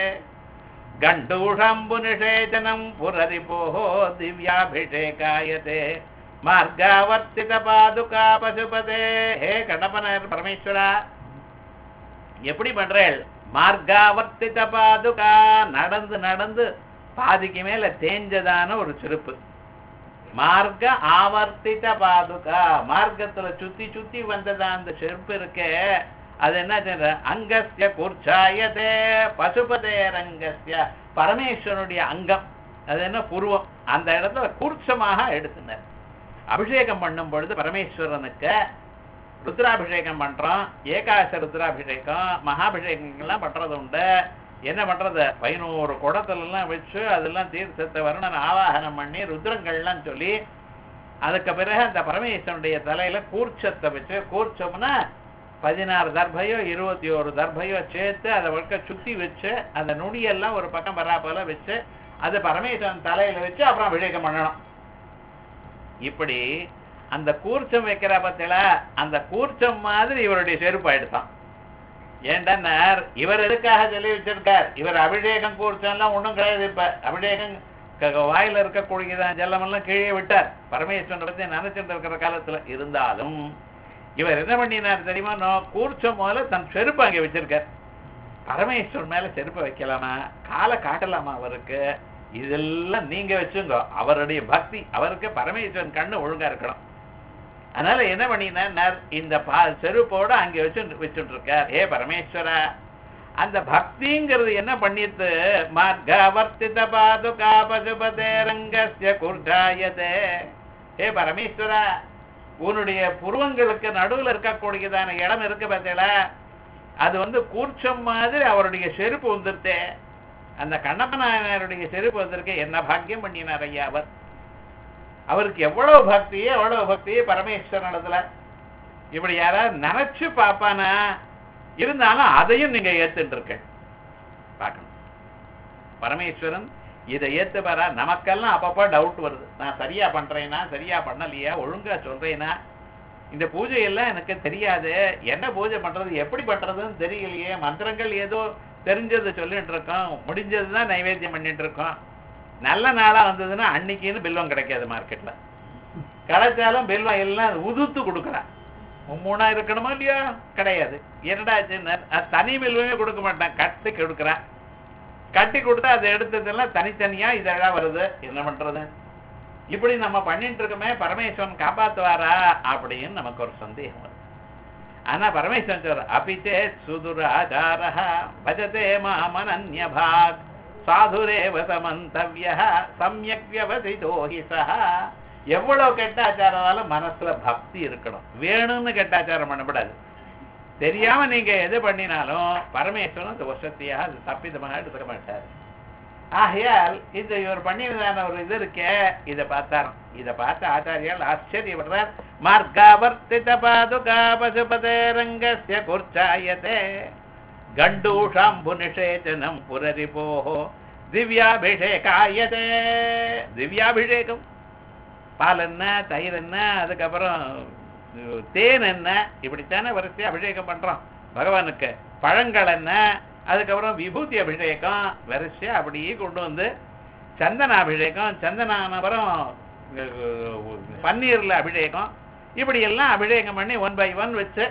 கண்டூஷம்பு நிஷேச்சனம் புரரிபோः திவ்யாபிஷேகாயதே மார்காவர்த்தித பாதுகா பசுபதே ஹே கடப்பனர் பரமேஸ்வரா எப்படி பண்றேள் மார்காவர்த்தித பாதுகா நடந்து நடந்து பாதிக்கு மேல தேஞ்சதான ஒரு செருப்பு மார்க்க ஆவர்த்தித பாதுகா மார்க்கத்துல சுத்தி சுத்தி வந்ததா அந்த செருப்பு இருக்கே அது என்ன சொல்ற அங்கஸ்ய குர்ச்சாயதே பசுபதே ரங்கஸ்ய பரமேஸ்வரனுடைய அங்கம் அது என்ன புருவம் அந்த இடத்துல கூர்ச்சமாக எடுத்துனர் அபிஷேகம் பண்ணும் பொழுது பரமேஸ்வரனுக்கு ருத்ராபிஷேகம் பண்றோம் ஏகாச ருத்ராபிஷேகம் மகாபிஷேகங்கள்லாம் பண்றது உண்டு என்ன பண்றது பதினோரு குடத்துல எல்லாம் வச்சு அதெல்லாம் தீர்த்தத்தை வருணன் ஆவாகனம் பண்ணி ருத்ரங்கள்லாம் சொல்லி அதுக்கு பிறகு அந்த பரமேஸ்வரனுடைய தலையில கூர்ச்சத்தை வச்சு கூர்ச்சம்னா பதினாறு தர்பையோ இருபத்தி ஒரு தர்பையோ சேர்த்து அதை வழக்க சுத்தி வச்சு அந்த நுடியெல்லாம் ஒரு பக்கம் வராப்போல வச்சு அது பரமேஸ்வரன் தலையில வச்சு அப்புறம் அபிஷேகம் பண்ணணும் இப்படி அந்த கூர்ச்சம் வைக்கிற பத்தில அந்த கூர்ச்சம் மாதிரி இவருடைய செருப்பு ஆயிடுதான் ஏண்டன்னார் இவர் எதுக்காக சொல்லி வச்சிருக்கார் இவர் அபிஷேகம் கூர்ச்சம்லாம் ஒண்ணும் கிடையாது இப்ப அபிஷேகம் க- வாயில இருக்கக்கூடியதான் ஜலமெல்லாம் கீழே விட்டார் பரமேஸ்வரன் பத்தி நினைச்சிட்டு இருக்கிற காலத்துல இருந்தாலும் இவர் என்ன பண்ணினார் தெரியுமா நான் கூர்ச்சம் முதல்ல தன் செருப்பு அங்கே வச்சிருக்கார் பரமேஸ்வரன் மேல செருப்பை வைக்கலாமா காலை காட்டலாமா அவருக்கு இதெல்லாம் நீங்க வச்சுங்க அவருடைய பக்தி அவருக்கு பரமேஸ்வரன் கண்ணு ஒழுங்கா இருக்கணும் அதனால என்ன பண்ணினார் இந்த பா செருப்போட அங்க வச்சு வச்சுட்டு இருக்கார் ஏ பரமேஸ்வரா அந்த பக்திங்கிறது என்ன பண்ணிட்டு மார்கவர்த்தித பாதுகா பசுபதே ரங்கஸ்ய குர்ஜாயதே ஏ பரமேஸ்வரா உன்னுடைய புருவங்களுக்கு நடுவுல இருக்கக்கூடியதான இடம் இருக்கு பார்த்தீங்களா அது வந்து கூர்ச்சம் மாதிரி அவருடைய செருப்பு வந்துருத்தே அந்த கண்ணப்ப நாயனாருடைய செருப்பு வந்திருக்கு என்ன பாக்கியம் பண்ணினார் ஐயா அவர் அவருக்கு எவ்வளவு பக்தி எவ்வளவு பக்தி பரமேஸ்வரன் இடத்துல இப்படி யாராவது நினைச்சு பார்ப்பானா இருந்தாலும் அதையும் நீங்க ஏத்துட்டு இருக்க பார்க்கணும் பரமேஸ்வரன் இதை ஏத்து பாரா நமக்கெல்லாம் அப்பப்போ டவுட் வருது நான் சரியா பண்றேனா சரியா பண்ணலையா ஒழுங்கா சொல்றேனா இந்த பூஜை எல்லாம் எனக்கு தெரியாது என்ன பூஜை பண்றது எப்படி பண்றதுன்னு தெரியலையே மந்திரங்கள் ஏதோ தெரிஞ்சதை சொல்லிட்டு இருக்கோம் முடிஞ்சதுதான் நைவேத்தியம் பண்ணிட்டு இருக்கோம் நல்ல நாளா வந்ததுன்னா அன்னைக்குன்னு பில்வம் கிடைக்காது மார்க்கெட்ல கிடைச்சாலும் பில்வம் எல்லாம் உதுத்து கொடுக்குறான் மூணா இருக்கணுமா இல்லையா கிடையாது என்னடா ஆச்சுன்னா, அது தனி பில்வமே கொடுக்க மாட்டான் கட்டி கொடுக்குறான் கட்டி கொடுத்தா அதை எடுத்ததெல்லாம் தனித்தனியா இதெல்லாம் வருது என்ன பண்றது இப்படி நம்ம பண்ணிட்டு இருக்கோமே பரமேஸ்வரன் காப்பாத்துவாரா அப்படின்னு நமக்கு ஒரு சந்தேகம் வருது ஆனா பரமேஸ்வரன் சொல்ற அபிச்சே சுதுராச்சார பஜதே மாமனன்ய பாக் சாதுரேவ சமந்தவ்ய சமயக் வியவசிதோ ஹி சஹ எவ்வளவு கெட்டாச்சாரம் மனசுல பக்தி இருக்கணும் வேணும்னு கெட்டாச்சாரம் பண்ணக்கூடாது தெரியாம நீங்க எது பண்ணினாலும் பரமேஸ்வரன் அந்த வருஷத்தையா அது தப்பிதமாக எடுத்துக்க மாட்டார் ஆகையால் இந்த இவர் பண்ணினதான ஒரு இது இருக்கே இதை பார்த்தாராம் இதை பார்த்து ஆச்சாரியால் ஆச்சரியப்படுறார் மார்காவர்த்தித பாதுகா பசுபதே ரங்கஸ்ய குர்ச்சாயதே கண்டூஷாம்பு நிஷேச்சனம் புரரிபோஹோ திவ்யாபிஷேகாயதே திவ்யாபிஷேகம் பால் என்ன தயிர் என்ன அதுக்கப்புறம் அஹ், தேன் என்ன இப்படித்தானே வரிசையா அபிஷேகம் பண்றோம் பகவானுக்கு பழங்கள் என்ன அதுக்கப்புறம் விபூதி அபிஷேகம் வரிசையா அப்படியே கொண்டு வந்து சந்தன அபிஷேகம் சந்தனான அப்புறம் அஹ், பன்னீர்ல அபிஷேகம் இப்படி எல்லாம் அபிஷேகம் பண்ணி ஒன் பை ஒன் வச்சு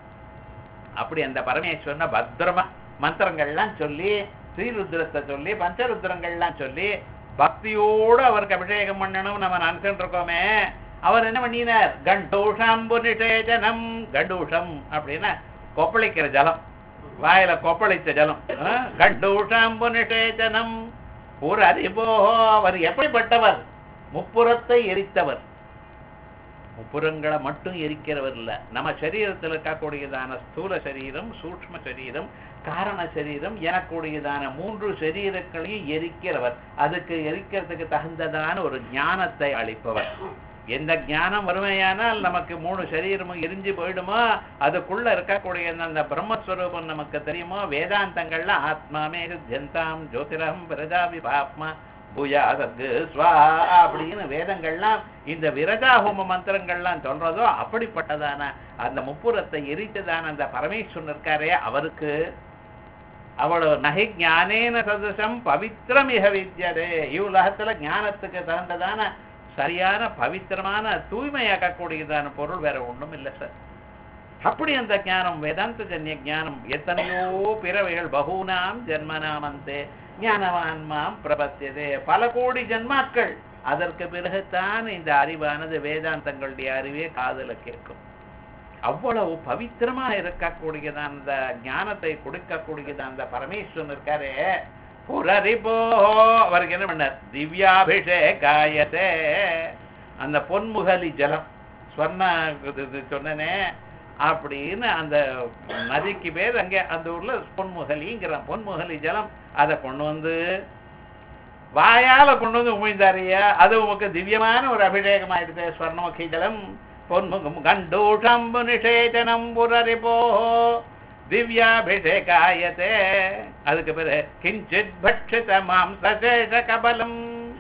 அப்படி அந்த பரமேஸ்வரனை பத்திரமா மந்திரங்கள்லாம் சொல்லி ஸ்ரீருத்ரத்தை சொல்லி பஞ்சருத்ரங்கள்லாம் சொல்லி பக்தியோடு அவருக்கு அபிஷேகம் பண்ணணும் நம்ம நினைச்சுட்டு இருக்கோமே அவர் என்ன பண்ணினார் கண்டூஷாம்பு நிஷேஜனம் கண்டூஷம் அப்படின்னா கொப்பளிக்கிற ஜலம் வாயில கொப்பளிச்ச ஜலம் ஆ? கண்டூஷாம்பு நிஷேஜனம் ஒரு அறிவோ அவர் எப்படிப்பட்டவர் முப்புறத்தை எரித்தவர் முப்புறங்களை மட்டும் எரிக்கிறவர் இல்ல நம்ம சரீரத்தில் இருக்கக்கூடியதான ஸ்தூல சரீரம் சூக்ஷ்ம சரீரம் காரண சரீரம் எனக்கூடியதான மூன்று சரீரங்களையும் எரிக்கிறவர் அதுக்கு எரிக்கிறதுக்கு தகுந்ததான ஒரு ஞானத்தை அளிப்பவர் எந்த ஞானம் வறுமையானால் நமக்கு மூணு சரீரமும் எரிஞ்சு போயிடுமோ அதுக்குள்ள இருக்கக்கூடிய அந்த பிரம்மஸ்வரூபம் நமக்கு தெரியுமோ வேதாந்தங்கள்ல ஆத்மாமே ஜந்தாம் ஜோதிரம் பிரஜா விபாப்மா பூயா சத்கு ஸ்வா அப்படின்னு வேதங்கள்லாம் இந்த விரஜா ஹோம மந்திரங்கள்லாம் சொல்றதோ அப்படிப்பட்டதான அந்த முப்புறத்தை எரித்ததான அந்த பரமேஸ்வரன் இருக்காரே அவருக்கு அவ்வளவு நகை ஞானேன சதசம் பவித்திரமிக வித்யதே இவ்வுலகத்துல ஞானத்துக்கு தகுந்ததான சரியான பவித்திரமான தூய்மையாக்கக்கூடியதான பொருள் வேற ஒண்ணும் இல்லை சார் அப்படி அந்த ஞானம் வேதாந்த ஜன்ய ஞானம் எத்தனையோ பிறவைகள் பகூனாம் ஜென்மனாமந்தே ஞானவான்மாம் பிரபத்தியதே பல கோடி ஜென்மாக்கள் அதற்கு பிறகுதான் இந்த அறிவானது வேதாந்தங்களுடைய அறிவே காதுல கேட்கும் அவ்வளவு பவித்திரமா இருக்கக்கூடியதான் அந்த ஞானத்தை கொடுக்கக்கூடியதான் அந்த பரமேஸ்வரன் இருக்காரே புரரிபோ அவருக்கு என்ன பண்ணார் திவ்யாபிஷேகாயத்தே அந்த பொன்முகலி ஜலம் சொன்ன இது- இது சொன்னனே அப்படின்னு அந்த நதிக்கு பேர் அங்கே அந்த ஊர்ல பொன்முகலிங்கிற பொன்முகலி ஜலம் அதை கொண்டு வந்து வாயால கொண்டு வந்து உமிழ்ந்தாரியா அது உமக்கு திவ்யமான ஒரு அபிஷேகம் ஆயிடுது ஸ்வர்ணமுகி ஜலம் பொன்முகம் கண்டூஷம்பு நிஷேதனம் புரரிபோ திவ்யாபிஷேகாயத்தே அதுக்கு பிறகு கிஞ்சித் பட்சித மாம்சேஷ கபலம்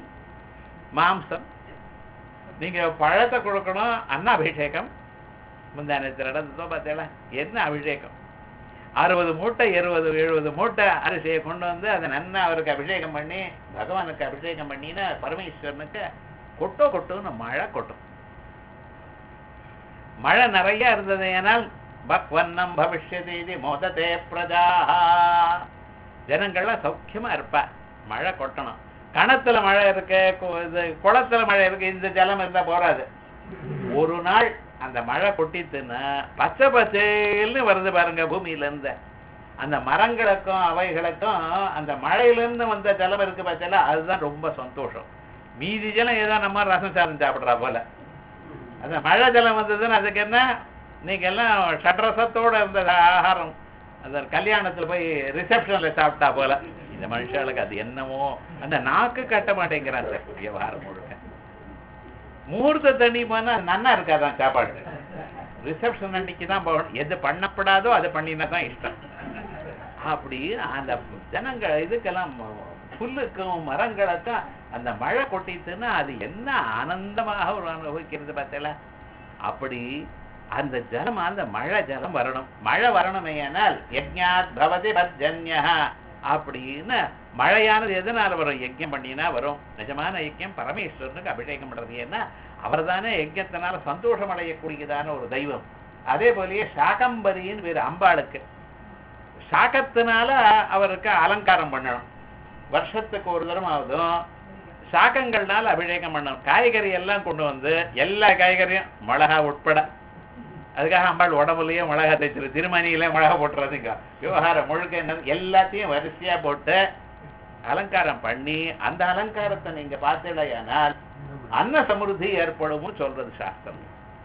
மாம்சம் நீங்க பழத்தை கொடுக்கணும் அன்னாபிஷேகம் முந்தானத்தில் நடந்ததோ பார்த்தீங்களா என்ன அபிஷேகம் அறுபது மூட்டை இருபது எழுபது மூட்டை அரிசியை கொண்டு வந்து அதை நன்னா அவருக்கு அபிஷேகம் பண்ணி பகவானுக்கு அபிஷேகம் பண்ணினா பரமேஸ்வரனுக்கு கொட்டோ கொட்டுன்னு மழை கொட்டும் மழை நிறைய இருந்தது ஏனால் பக்வன்னம் பவிஷ்யதி இது மோததே பிரஜா ஜனங்கள்லாம் சௌக்கியமா இருப்பா மழை கொட்டணும் கணத்துல மழை இருக்கு கு- இது குளத்துல மழை இருக்கு இந்த ஜலம் இருந்தா போறாது ஒரு நாள் அந்த மழை கொட்டித்துன்னா பச்சை பச்சைன்னு வருது பாருங்க பூமியில இருந்து அந்த மரங்களுக்கும் அவைகளுக்கும் அந்த மழையிலிருந்து வந்த ஜலம் இருக்கு பச்சைல அதுதான் ரொம்ப சந்தோஷம் மீதி ஜலம் ஏதோ நம்ம ரசம் சாதம் சாப்பிடுறா போல அந்த மழை ஜலம் வந்ததுன்னு அதுக்கு என்ன நீங்க எல்லாம் ஷட்ரசத்தோட இருந்த ஆகாரம் அந்த கல்யாணத்துல போய் ரிசப்ஷன்ல சாப்பிட்டா போல இந்த மனுஷாளுக்கு அது என்னமோ அந்த நாக்கு கட்ட மாட்டேங்கிறான் சார் விவகாரம் முழுக்க முகூர்த்த தண்ணி போனா நன்னா இருக்காதான் சாப்பாடு ரிசப்ஷன் அன்னைக்கு தான் போகணும் எது பண்ணப்படாதோ அதை பண்ணினா தான் இஷ்டம் அப்படி அந்த ஜனங்கள் இதுக்கெல்லாம் புல்லுக்கும் மரங்களுக்கும் அந்த மழை கொட்டிச்சுன்னா அது என்ன ஆனந்தமாக ஒரு அனுபவிக்கிறது பார்த்தல அப்படி அந்த ஜலம் அந்த மழை ஜலம் வரணும் மழை வரணுமே ஆனால் யஜ்ஞாத் பவதி பர்ஜன்யா அப்படின்னு மழையானது எதனால வரும் யஜ்யம் பண்ணினா வரும் நிஜமான யஜ்யம் பரமேஸ்வரனுக்கு அபிஷேகம் பண்றது ஏன்னா அவர் தானே யஜ்யத்தினால சந்தோஷம் அடையக்கூடியதான ஒரு தெய்வம் அதே போலயே சாகம்பரின்னு வேறு அம்பாளுக்கு சாக்கத்தினால அவருக்கு அலங்காரம் பண்ணணும் வருஷத்துக்கு ஒரு தரம் ஆகுதும் சாக்கங்கள்னால அபிஷேகம் பண்ணணும் காய்கறி எல்லாம் கொண்டு வந்து எல்லா காய்கறியும் மிளகா உட்பட அதுக்காக அம்பாள் உடம்புலயே மிளகா தைச்சிரு திருமணியில மிளகா போட்டுறதுங்க விவகாரம் முழுக்க என்ன எல்லாத்தையும் வரிசையா போட்டு அலங்காரம் பண்ணி அந்த அலங்காரத்தை நீங்க பார்த்தீங்களேயானால் அன்ன சமிருத்தி ஏற்படும் சொல்றது சாஸ்திரம்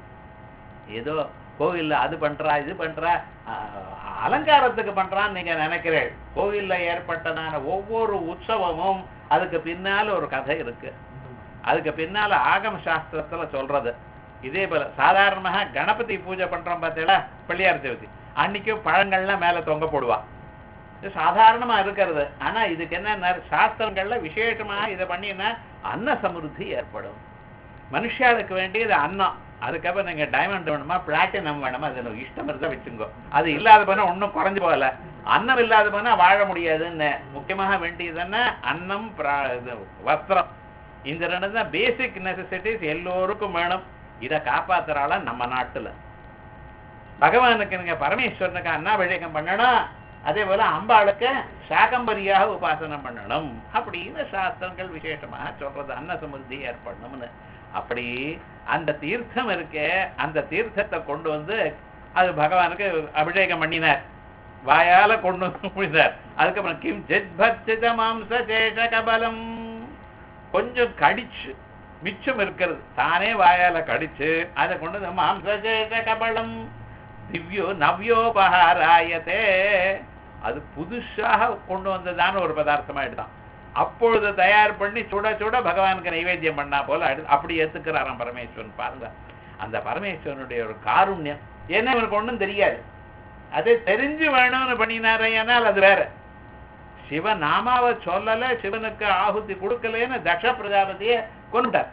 ஏதோ கோவில்ல அது பண்றா இது பண்றா அஹ், அலங்காரத்துக்கு பண்றான்னு நீங்க நினைக்கிறேன் கோவில்ல ஏற்பட்டதான ஒவ்வொரு உற்சவமும் அதுக்கு பின்னால ஒரு கதை இருக்கு அதுக்கு பின்னால ஆகம சாஸ்திரத்துல சொல்றது இதே போல சாதாரணமாக கணபதி பூஜை பண்றோம் பார்த்தீங்களா பிள்ளையார் சதுர்த்தி அன்னைக்கும் பழங்கள்லாம் மேல தொங்க போடுவா இது சாதாரணமா இருக்கிறது ஆனா இதுக்கு என்ன சாஸ்திரங்கள்ல விசேஷமா இதை பண்ணினா அன்ன சமிருத்தி ஏற்படும் மனுஷாளுக்கு வேண்டியது அன்னம் அதுக்கப்புறம் நீங்க டைமண்ட் வேணுமா பிளாட்டினம் வேணுமா அது எனக்கு இஷ்டம் இருந்தா வச்சுங்கோ அது இல்லாத போனா ஒன்றும் குறைஞ்சு போகல அன்னம் இல்லாத போனா வாழ முடியாதுன்னு முக்கியமாக வேண்டியது என்ன அன்னம் பிரா- இது வஸ்திரம் இந்த ரெண்டு தான் பேசிக் நெசசிட்டிஸ் எல்லோருக்கும் வேணும் இதை காப்பாத்துறாள நம்ம நாட்டுல பகவானுக்கு நீங்க பரமேஸ்வரனுக்கு அன்னாபிஷேகம் பண்ணணும் அதே போல அம்பாளுக்கு சாகம்பரியாக உபாசனை பண்ணணும் அப்படின்னு சாஸ்திரங்கள் விசேஷமாக சொல்றது அன்ன சமுத்தி ஏற்படணும்னு அப்படி அந்த தீர்த்தம் இருக்கே அந்த தீர்த்தத்தை கொண்டு வந்து அது பகவானுக்கு அபிஷேகம் பண்ணினார் வாயால கொண்டு வந்து முடிந்தார் அதுக்கப்புறம் கிம் ஜெத் பக்தித மாம்ச சேஷ கபலம் கொஞ்சம் கடிச்சு மிச்சம் இருக்கிறது தானே வாயால கடிச்சு அதை கொண்டு வந்து மாம்ச சேஷ கபலம் திவ்யோ நவ்யோபகாராயத்தே அது புதுசாக கொண்டு வந்ததான ஒரு பதார்த்தமா எடுத்தான் அப்பொழுது தயார் பண்ணி சுட சுட பகவானுக்கு நைவேத்தியம் பண்ணா போல அடு- அப்படி ஏத்துக்கிறாராம் பரமேஸ்வரன் பாருங்க அந்த பரமேஸ்வரனுடைய ஒரு காருண்யம் என்ன இவனுக்கு ஒண்ணும் தெரியாது அது தெரிஞ்சு வேணும்னு பண்ணினாரையானால் அது வேற சிவ நாமாவை சொல்லல சிவனுக்கு ஆகுதி கொடுக்கலன்னு தக்ஷ பிரஜாபதியை கொண்டுட்டார்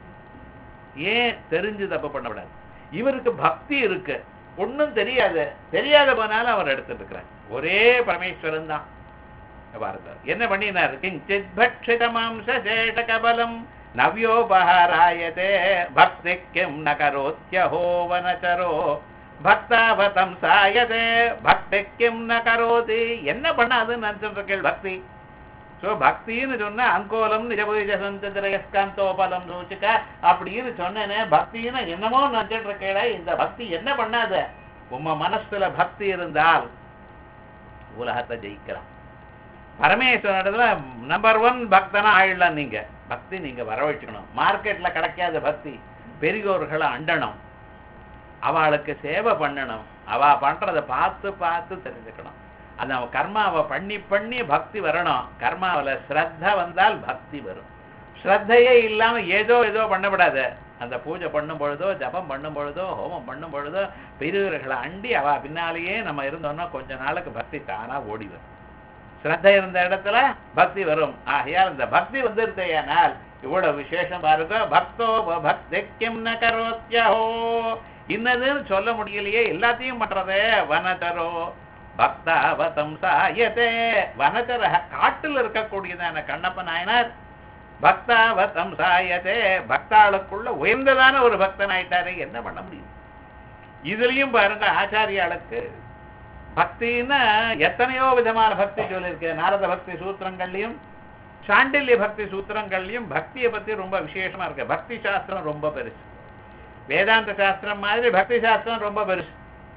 ஏன் தெரிஞ்சு தப்பு பண்ணக்கூடாது இவருக்கு பக்தி இருக்கு ஒண்ணும் தெரியாது தெரியாத போனாலும் அவர் எடுத்துட்டு இருக்கிறார் ஒரே பரமேஸ்வரன் தான் பாரத என்ன பண்ணினார் கிஞ்சித் பட்சித மாம்ச சேஷ கபலம் நவ்யோபகாராயதே பக்தி கிம் ந கரோத்யஹோ வனச்சரோ பக்தாவதம் சாயதே பக்தி கிம் ந கரோதி என்ன பண்ணாதுன்னு நினைச்சிட்டு இருக்கேள் பக்தி சோ பக்தின்னு சொன்னா அங்கோலம் நிஜபூஜ சந்ததிரயஸ்காந்தோபலம் சூச்சிக்க அப்படின்னு சொன்னேனே பக்தின்னு என்னமோ நினைச்சிட்டு இருக்கேளே இந்த பக்தி என்ன பண்ணாத உம்ம மனசுல பக்தி இருந்தால் உலகத்தை ஜெயிக்கலாம் பரமேஸ்வரனிடத்துல நம்பர் ஒன் பக்தனா ஆயிடலாம் நீங்க பக்தி நீங்க வரவழைச்சுக்கணும் மார்க்கெட்ல கிடைக்காத பக்தி பெரியோர்களை அண்டணும் அவளுக்கு சேவை பண்ணணும் அவ பண்றத பார்த்து பார்த்து தெரிஞ்சுக்கணும் அந்த அவ கர்மாவை பண்ணி பண்ணி பக்தி வரணும் கர்மாவுல ஸ்ரத்த வந்தால் பக்தி வரும் ஸ்ரத்தையே இல்லாம ஏதோ ஏதோ பண்ணப்படாது அந்த பூஜை பண்ணும் பொழுதோ ஜபம் பண்ணும் பொழுதோ ஹோமம் பண்ணும் பொழுதோ பெரியவர்களை அண்டி அவ பின்னாலேயே நம்ம இருந்தோம்னா கொஞ்ச நாளுக்கு பக்தி தானா ஓடி வரும் ஸ்ரத்த இருந்த இடத்துல பக்தி வரும் ஆகையால் இந்த பக்தி வந்திருந்தேயானால் இவ்வளவு விசேஷம் பாருங்க பக்தோ பக்திக்கும் ந கரோத்யஹோ இன்னதுன்னு சொல்ல முடியலையே எல்லாத்தையும் பண்றதே வனதரோ பக்தாவதம் சாயதே வனதர காட்டில் இருக்கக்கூடியதான கண்ணப்ப நாயனார் பக்தாவதம் சாயதே பக்தாளுக்குள்ள உயர்ந்ததான ஒரு பக்தன் ஆயிட்டாரு என்ன பண்ண முடியும் இதுலயும் பாருங்க ஆச்சாரியாளுக்கு பக்தின்னா எத்தனையோ விதமான பக்தி சொல்லியிருக்கு நாரத பக்தி சூத்திரங்கள்லயும் சாண்டில்ய பக்தி சூத்திரங்கள்லயும் பக்தியை பத்தி ரொம்ப விசேஷமா இருக்கு பக்தி சாஸ்திரம் ரொம்ப பெருசு வேதாந்த சாஸ்திரம் மாதிரி பக்தி சாஸ்திரம் ரொம்ப பெருசு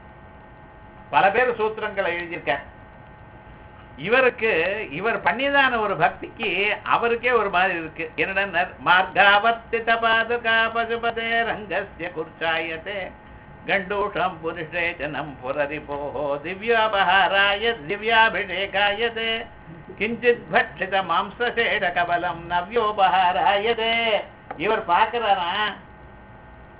பல பேர் சூத்திரங்களை எழுதியிருக்கார் இவருக்கு இவர் பண்ணியதான ஒரு பக்திக்கு அவருக்கே ஒரு மாதிரி இருக்கு என்னடா மார்காவர்த்தித பாதுகா பசுபதே ரங்கஸ்ய குர்ச்சாயத்தே கண்டூஷம் புருஷே ஜனம் புரரிபோஹோ திவ்யாபஹாராய திவ்யாபிஷேகாயதே கிஞ்சித் பட்சித மாம்சசேட கபலம் நவ்யோபஹாராயதே இவர் பார்க்கிறாரா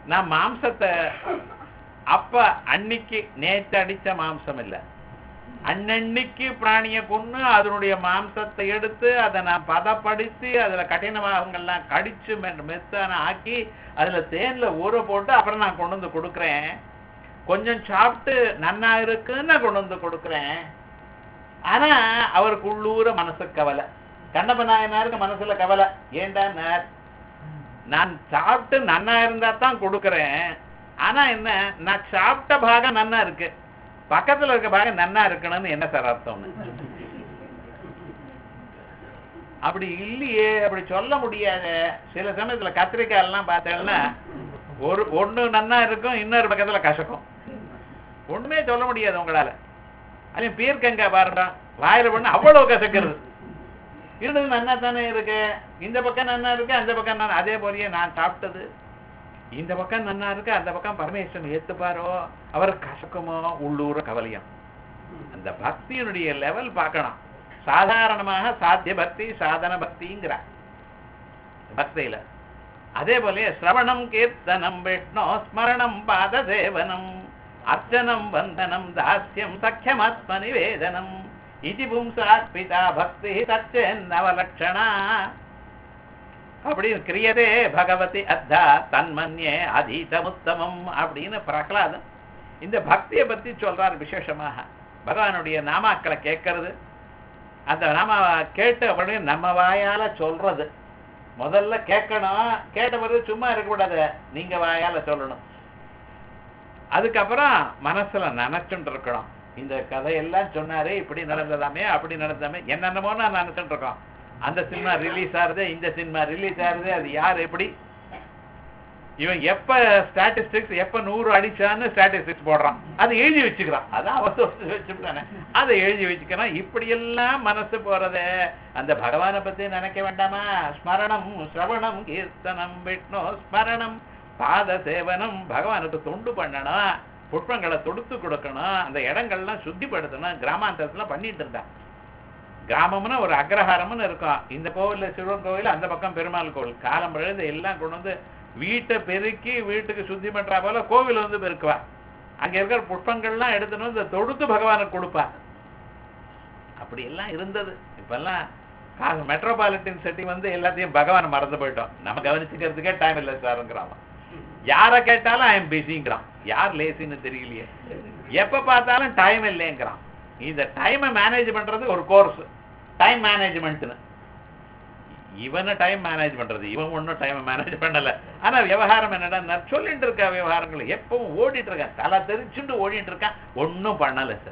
நான் மாம்சத்தை அப்ப அன்னைக்கு நேத்து அடிச்ச மாம்சம் இல்ல அன்னன்னைக்கு பிராணியை கொன்னு அதனுடைய மாம்சத்தை எடுத்து அதை நான் பதப்படுத்தி அதுல கঠিன பாகங்கள்லாம் கடிச்சு மெ- மெத்தான ஆக்கி அதுல தேன்ல ஊற போட்டு அப்புறம் நான் கொண்டு வந்து கொடுக்குறேன் கொஞ்சம் சாப்பிட்டு நன்னா இருக்குன்னு நான் கொண்டு வந்து கொடுக்குறேன் ஆனா அவருக்கு உள்ளூர மனசு கவலை கண்ணப்ப நாயனாருக்கு மனசுல கவலை ஏண்டான்னார் நான் சாப்பிட்டு நன்னா இருந்தா தான் கொடுக்குறேன் ஆனா என்ன நான் சாப்பிட்ட பாகம் நன்னா இருக்கு பக்கத்துல இருக்க பாகம் நன்னா இருக்கணும்னு என்ன சார் அர்த்தம்னு அப்படி இல்லையே அப்படி சொல்ல முடியாது சில சமயத்துல கத்திரிக்காய் எல்லாம் பார்த்தேன்னா ஒரு ஒண்ணு நன்னா இருக்கும் இன்னொரு பக்கத்துல கசக்கும் ஒண்ணுமே சொல்ல முடியாது உங்களால அதுலயும் பீர்க்கங்காய் பாருடா வாயில பண்ண அவ்வளவு கசக்கிறது இருந்தது நன்னா தானே இருக்கு இந்த பக்கம் நன்னா இருக்கு அந்த பக்கம் நன்னா அதே போலயே நான் சாப்பிட்டது இந்த பக்கம் நன்னா இருக்கு அந்த பக்கம் பரமேஸ்வரன் ஏத்துப்பாரோ அவர் கசக்குமோ உள்ளூர கவலையும் அந்த பக்தியினுடைய லெவல் பார்க்கணும் சாதாரணமாக சாத்திய பக்தி சாதன பக்திங்கிறார் பக்தியில அதே போல சிரவணம் கீர்த்தனம் விஷ்ணு ஸ்மரணம் பாத சேவனம் அர்ச்சனம் வந்தனம் தாஸ்யம் சக்கியமாத்ம நிவேதனம் இது பும்சாத்பிதா பக்தி தச்சென்னவலட்சணா அப்படி கிரியதே பகவதி அத்தா தன்மன்யே அதீதமுத்தமம் அப்படின்னு பிரகலாதன் இந்த பக்தியை பத்தி சொல்றார் விசேஷமாக பகவானுடைய நாமாக்களை கேட்கறது அந்த நாம கேட்டு அப்படியே நம்ம வாயால சொல்றது முதல்ல கேட்கணும் கேட்ட பிறகு சும்மா இருக்கக்கூடாது நீங்க வாயால சொல்லணும் அதுக்கப்புறம் மனசுல நினைச்சுட்டு இருக்கணும் இந்த கதையெல்லாம் சொன்னாரு இப்படி நடந்ததாமே அப்படி நடந்ததாமே என்னென்னமோ நான் நினைச்சுட்டு இருக்கோம் அந்த சினிமா ரிலீஸ் ஆகுது இந்த சினிமா ரிலீஸ் ஆகுது அது யார் எப்படி இவன் எப்ப ஸ்டாட்டிஸ்டிக்ஸ் எப்ப நூறு அடிச்சான்னு ஸ்டாட்டிஸ்டிக்ஸ் போடுறான் அதை எழுதி வச்சுக்கிறான் அதான் அவசர வச்சுட்டானே அதை எழுதி வச்சுக்கிறான் இப்படி எல்லாம் மனசு போறதே அந்த பகவானை பத்தி நினைக்க வேண்டாமா ஸ்மரணம் சிரவணம் கீர்த்தனம் விஷ்ணு ஸ்மரணம் பாத சேவனம் பகவானுக்கு தொண்டு பண்ணணும் புஷ்பங்களை தொடுத்து கொடுக்கணும் அந்த இடங்கள்லாம் சுத்திப்படுத்தணும் கிராமாந்தரத்துல பண்ணிட்டு இருந்தான் கிராமம்னா ஒரு அக்ரஹாரம்னு இருக்கும் இந்த கோவில்ல சிவன் கோவில் அந்த பக்கம் பெருமாள் கோவில் காலம் பழுது எல்லாம் கொண்டு வந்து வீட்டை பெருக்கி வீட்டுக்கு சுத்தி பண்றா போல கோவில் வந்து பெருக்குவா அங்க இருக்கிற புஷ்பங்கள்லாம் எடுத்துன்னு வந்து தொடுத்து பகவானுக்கு கொடுப்பா அப்படி எல்லாம் இருந்தது இப்பெல்லாம் காசு மெட்ரோபாலிட்டன் சிட்டி வந்து எல்லாத்தையும் பகவானை மறந்து போயிட்டோம் நம்ம கவனிச்சுக்கிறதுக்கே டைம் இல்லை சாருங்கிறான் யாரை கேட்டாலும் ஐ எம் பிஸிங்கிறான் யார் லேசின்னு தெரியலையே எப்ப பார்த்தாலும் டைம் இல்லைங்கிறான் இந்த டைமை மேனேஜ் பண்றது ஒரு கோர்ஸ் டைம் மேனேஜ்மெண்ட்னு இவனை டைம் மேனேஜ் பண்றது இவன் ஒன்றும் டைம் மேனேஜ் பண்ணல ஆனா விவகாரம் என்னடா சொல்லிட்டு இருக்க விவகாரங்கள் எப்பவும் ஓடிட்டு இருக்கான் தலை தெரிச்சுட்டு ஓடிட்டு இருக்கான் ஒன்றும் பண்ணல சார்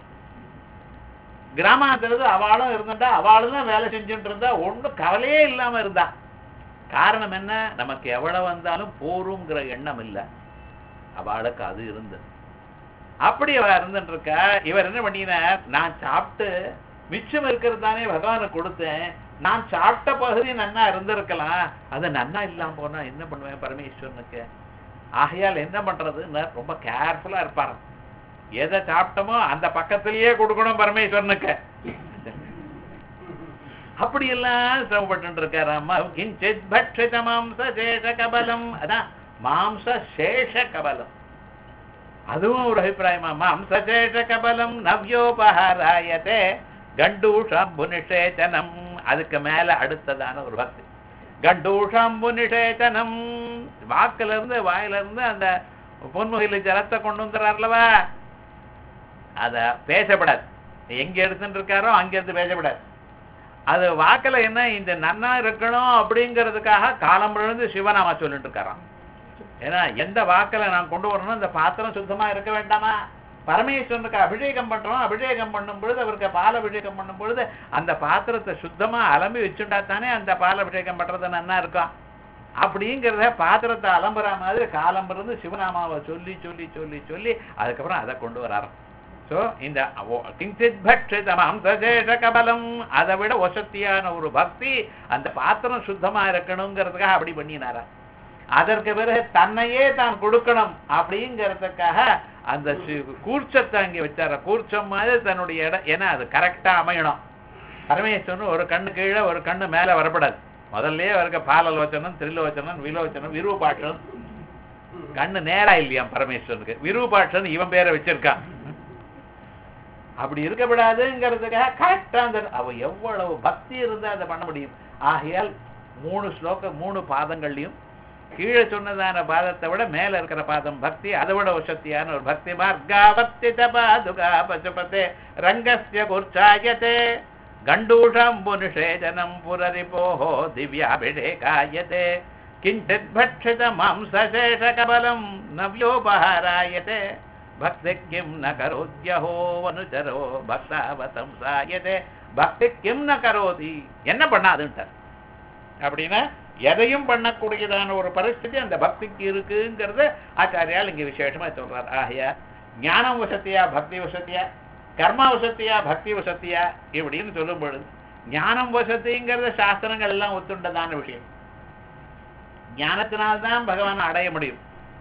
கிராமத்துல அவளும் இருந்துட்டா அவளும் தான் வேலை செஞ்சுட்டு இருந்தா ஒன்றும் கவலையே இல்லாம இருந்தா காரணம் என்ன நமக்கு எவ்வளவு வந்தாலும் போருங்கிற எண்ணம் இல்லை அவளுக்கு அது இருந்தது அப்படி அவ இருந்துட்டு இருக்கா இவர் என்ன பண்ணினார் நான் சாப்பிட்டு மிச்சம் இருக்கிறது தானே பகவானுக்கு கொடுத்தேன் நான் சாப்பிட்ட பகுதி நன்னா இருந்திருக்கலாம் அது நன்னா இல்லாம போனா என்ன பண்ணுவேன் பரமேஸ்வரனுக்கு ஆகையால் என்ன பண்றதுன்னு ரொம்ப கேர்ஃபுல்லா இருப்பாராம் எதை சாப்பிட்டோமோ அந்த பக்கத்திலேயே கொடுக்கணும் பரமேஸ்வரனுக்கு அப்படி எல்லாம் சிரமப்பட்டு இருக்காராம் கிஞ்சித் பட்சித மாம்ச சேஷ கபலம் அதான் மாம்ச சேஷ கபலம் அதுவும் ஒரு அபிப்பிராயமா மாம்ச சேஷ கபலம் நவ்யோபஹாராயத்தே கண்டூஷாம்பு நிஷேச்சனம் அதுக்கு மேல அடுத்ததான ஒரு பக்தி கண்டூஷாம்பு நிஷேச்சனம் வாக்குல இருந்து வாயில இருந்து அந்த பொன்முகையில ஜலத்தை கொண்டு வந்துறாருலவா அத பேசப்படாது எங்க எடுத்துட்டு இருக்காரோ அங்க இருந்து பேசப்படாது அது வாக்குல என்ன இந்த நன்னா இருக்கணும் அப்படிங்கிறதுக்காக காலம் விழுந்து சிவநாமா சொல்லிட்டு இருக்காராம் ஏன்னா எந்த வாக்கில் நான் கொண்டு வரணும் இந்த பாத்திரம் சுத்தமா இருக்க வேண்டாமா பரமேஸ்வரனுக்கு அபிஷேகம் பண்றோம் அபிஷேகம் பண்ணும் பொழுது அவருக்கு பால் அபிஷேகம் பண்ணும் பொழுது அந்த பாத்திரத்தை சுத்தமா அலம்பி வச்சுட்டா தானே அந்த பால் அபிஷேகம் பண்றது நன்னா இருக்கும் அப்படிங்கிறத பாத்திரத்தை அலம்புற மாதிரி காலம் இருந்து சிவநாமாவை சொல்லி சொல்லி சொல்லி சொல்லி அதுக்கப்புறம் அதை கொண்டு வராராம் சோ இந்த கிஞ்சித் பட்சித மாம்சேஷ கபலம் அதை விட வசத்தியான ஒரு பக்தி அந்த பாத்திரம் சுத்தமா இருக்கணுங்கிறதுக்காக அப்படி பண்ணினாரா அதற்கு பிறகு தன்னையே தான் கொடுக்கணும் அப்படிங்கிறதுக்காக அந்த சி- கூர்ச்சத்தை அங்கே வச்சார கூர்ச்சம் மாதிரி தன்னுடைய இடம் ஏன்னா அது கரெக்டா அமையணும் பரமேஸ்வரன் ஒரு கண்ணு கீழே ஒரு கண்ணு மேல வரப்படாது முதல்லயே அவருக்கு பாலல் வச்சனம் திரில வச்சனம் விலோச்சனம் விருவபாட்சம் கண்ணு நேரா இல்லையாம் பரமேஸ்வரனுக்கு விரூபாட்சன் இவன் பேரை வச்சிருக்கான் அப்படி இருக்கக்கூடாதுங்கிறதுக்காக கரெக்டா அந்த அவ எவ்வளவு பக்தி இருந்தா அதை பண்ண முடியும் ஆகையால் மூணு ஸ்லோகம் மூணு பாதங்கள்லயும் கீழே சொன்னதான பாதத்தை விட மேல இருக்கிற பாதம் பக்தி அதை விட உசத்தியான ஒரு பக்தி மார்காவர்த்தி பாதுகா பசுபதே ரங்கஸ்ய குர்ச்சாயதே கண்டூஷம் புனிஷேஜனம் புரரிபோஹோ திவ்யாபிஷேகாயதே கிஞ்சித் பட்சித மாம்சசேஷ கபலம் நவ்யோபஹாராயதே பக்தி கிம் ந கரோத்யஹோ அனுச்சரோ பக்தாவதம் சாயதே பக்தி கிம் ந கரோதி என்ன பண்ணாதுன்ட்டார் அப்படின்னா எதையும் பண்ணக்கூடியதான ஒரு பரிஸ்திதி அந்த பக்திக்கு இருக்குங்கிறத ஆச்சாரியால் இங்க விசேஷமா சொல்றார் ஆகையா ஞானம் வசத்தியா பக்தி வசத்தியா கர்மா வசத்தியா பக்தி வசத்தியா இப்படின்னு சொல்லும் பொழுது ஞானம் வசதிங்கிறத சாஸ்திரங்கள் எல்லாம் ஒத்துண்டதான விஷயம் ஞானத்தினால்தான் பகவானை அடைய முடியும்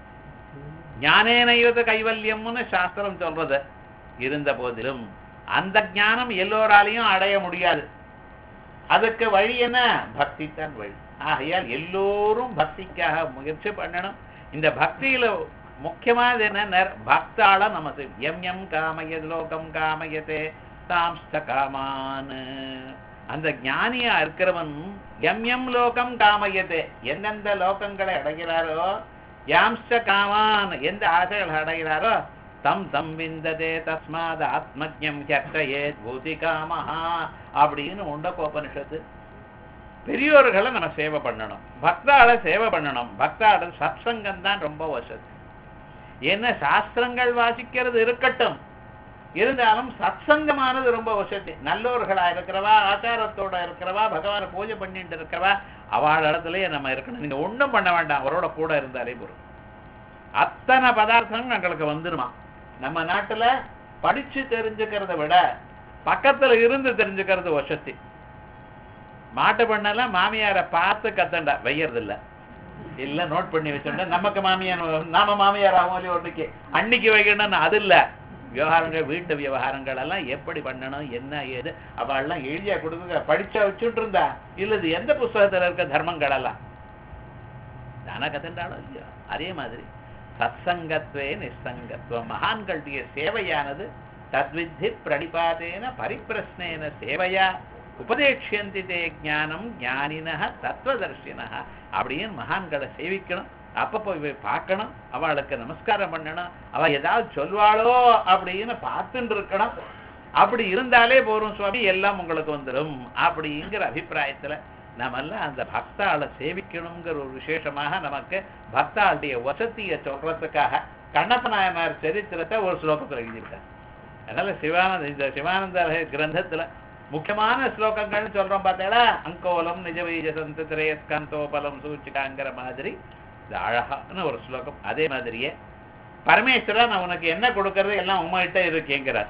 ஞானேனையுத கைவல்யம்னு சாஸ்திரம் சொல்றது இருந்த போதிலும் அந்த ஞானம் எல்லோராலையும் அடைய முடியாது அதுக்கு வழி என்ன பக்தி தான் வழி ஆகையால் எல்லோரும் பக்திக்காக முயற்சி பண்ணணும் இந்த பக்தியில முக்கியமானது என்ன பக்தாள நமது எம் எம் காமயது லோகம் காமயத்தே தாம்ஸ்த காமான் அந்த ஞானியா இருக்கிறவன் எம் எம் லோகம் காமயத்தே எந்தெந்த லோகங்களை அடைகிறாரோ யாம்ஸ்ட காமான் எந்த ஆசைகள் அடைகிறாரோ தம் தம் விந்ததே தஸ்மாத் ஆத்மஜம் ஹர்த்தயே பூதி காமஹா அப்படின்னு உண்டகோபனிஷத்து பெரியோர்களை நம்ம சேவை பண்ணணும் பக்தாளை சேவை பண்ணணும் பக்தாள சத்சங்கம் தான் ரொம்ப வசதி ஏன்னா சாஸ்திரங்கள் வாசிக்கிறது இருக்கட்டும் இருந்தாலும் சத்சங்கமானது ரொம்ப வசதி நல்லோர்களா இருக்கிறவா ஆச்சாரத்தோட இருக்கிறவா பகவானை பூஜை பண்ணிட்டு இருக்கிறவா அவள் இடத்துலயே நம்ம இருக்கணும் நீங்க ஒண்ணும் பண்ண வேண்டாம் அவரோட கூட இருந்தாலே போதும் அத்தனை பதார்த்தங்கள் எங்களுக்கு வந்துருமா நம்ம நாட்டுல படிச்சு தெரிஞ்சுக்கிறத விட பக்கத்துல இருந்து தெரிஞ்சுக்கிறது வசதி மாட்டு பண்ணலாம் மாமியாரை பார்த்து கத்தண்டா வையறது இல்ல இல்ல நோட் பண்ணி வச்சோம்னா நமக்கு மாமியார் நாம மாமியார் ஆகும் ஒன்றுக்கு அன்னைக்கு வைக்கணும்னு அது இல்ல விவகாரங்கள் வீட்டு விவகாரங்கள் எல்லாம் எப்படி பண்ணணும் என்ன ஏது அவெல்லாம் எளியா கொடுத்துங்க படிச்சா வச்சுட்டு இருந்தா இல்ல இது எந்த புஸ்தகத்துல இருக்க தர்மங்கள் எல்லாம் தான கத்தண்டாலும் இல்லையோ அதே மாதிரி சத்சங்கத்வே நிசங்கத்துவம் மகான்களுடைய சேவையானது தத்வித்தி பிரணிபாதேன பரிப்பிரஸ்னேன சேவையா உபதேட்சியந்தி தே ஞானம் ஞானின தத்துவதர்ஷின அப்படின்னு மகான்களை சேவிக்கணும் அப்பப்போ போய் பார்க்கணும் அவளுக்கு நமஸ்காரம் பண்ணணும் அவ ஏதாவது சொல்வாளோ அப்படின்னு பார்த்துட்டு இருக்கணும் அப்படி இருந்தாலே போரும் சுவாமி எல்லாம் உங்களுக்கு வந்துடும் அப்படிங்கிற அபிப்பிராயத்துல நாமெல்லாம் அந்த பக்தாளை சேவிக்கணுங்கிற ஒரு விசேஷமாக நமக்கு பக்தாளுடைய வசதியை சொல்றதுக்காக கண்ணப்ப நாயனார் சரித்திரத்தை ஒரு ஸ்லோகத்தில் எழுதியிருக்கார் அதனால சிவானந்த இந்த சிவானந்த கிரந்தத்துல முக்கியமான ஸ்லோகங்கள்னு சொல்றோம் பார்த்தேடா அங்கோலம் நிஜவீஜ சந்த திரேஸ்காந்தோபலம் சூச்சிகாங்கிற மாதிரி இது அழகான ஒரு ஸ்லோகம் அதே மாதிரியே பரமேஸ்வரா நான் உனக்கு என்ன கொடுக்கறது எல்லாம் உங்ககிட்ட இருக்கேங்கிறார்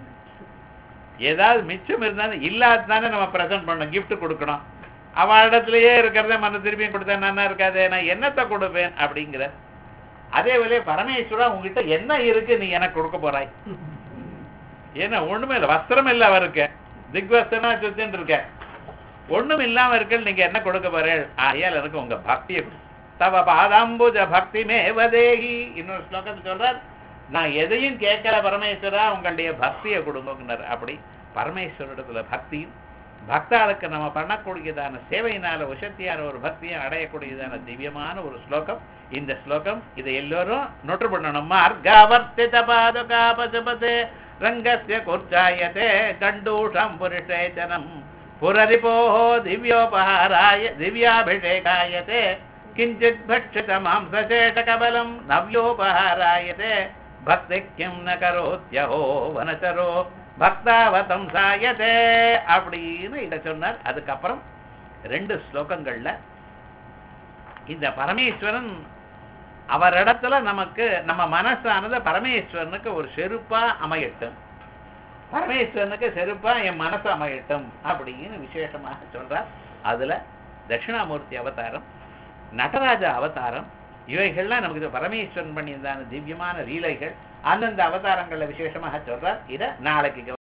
ஏதாவது மிச்சம் இருந்தாலும் இல்லாததானே நம்ம ப்ரெசென்ட் பண்ணணும் gift கொடுக்கணும் அவளிடத்திலேயே இருக்கிறத மன திருப்பியும் கொடுத்தா நல்லா இருக்காது நான் என்னத்தை கொடுப்பேன் அப்படிங்கிற அதே வேலையை பரமேஸ்வரா உங்ககிட்ட என்ன இருக்கு நீ எனக்கு கொடுக்க போறாய் ஏன்னா ஒண்ணுமே இல்லை வஸ்திரம் இல்ல அவருக்கு திக்வஸ்தனா சுத்தின்னு இருக்க ஒண்ணும் இல்லாம இருக்க நீங்க என்ன கொடுக்க போறேன் ஆகையால் எனக்கு உங்க பக்தியை கொடு. தவ பாதாம்புஜ பக்தி மேவதேகி இன்னொரு ஸ்லோகத்தில் சொல்றார் நான் எதையும் கேட்கல பரமேஸ்வரா உங்களுடைய பக்தியை கொடுங்கன்னார் அப்படி பரமேஸ்வரிடத்துல பக்தியும் பக்தாளுக்கு நம்ம பண்ணக்கூடியதான சேவையினால உசத்தியான ஒரு பக்தியை அடையக்கூடியதான திவ்யமான ஒரு ஸ்லோகம் இந்த ஸ்லோகம் இதை எல்லோரும் நொற்று பண்ணணும் மார்காவர்த்தித பாதுகா பசுபதே ரங்கஸ்ய குர்ச்சாயதே கண்டூஷம் புருஷேச்சனம் புரரிபோः திவ்யோபஹாராய திவ்யாபிஷேகாயதே கிஞ்சித் பட்சித மாம்சசேஷகபலம் நவ்யோபஹாராயதே பக்தி கிம் ந கரோத்யஹோ வனச்சரோ பக்தாவதம் சாயதே அப்படின்னு இதை சொன்னார் அதுக்கப்புறம் ரெண்டு ஸ்லோகங்கள்ல இந்த பரமேஸ்வரன் அவரிடத்துல நமக்கு நம்ம மனசானது பரமேஸ்வரனுக்கு ஒரு செருப்பா அமையட்டும் பரமேஸ்வரனுக்கு செருப்பா என் மனசு அமையட்டும் அப்படின்னு விசேஷமாக சொல்றார் அதுல தட்சிணாமூர்த்தி அவதாரம் நடராஜ அவதாரம் இவைகள்லாம் நமக்கு இது பரமேஸ்வரன் பண்ணியிருந்தான திவ்யமான லீலைகள் அந்தந்த அவதாரங்கள்ல விசேஷமாக சொல்றார் இதை நாளைக்கு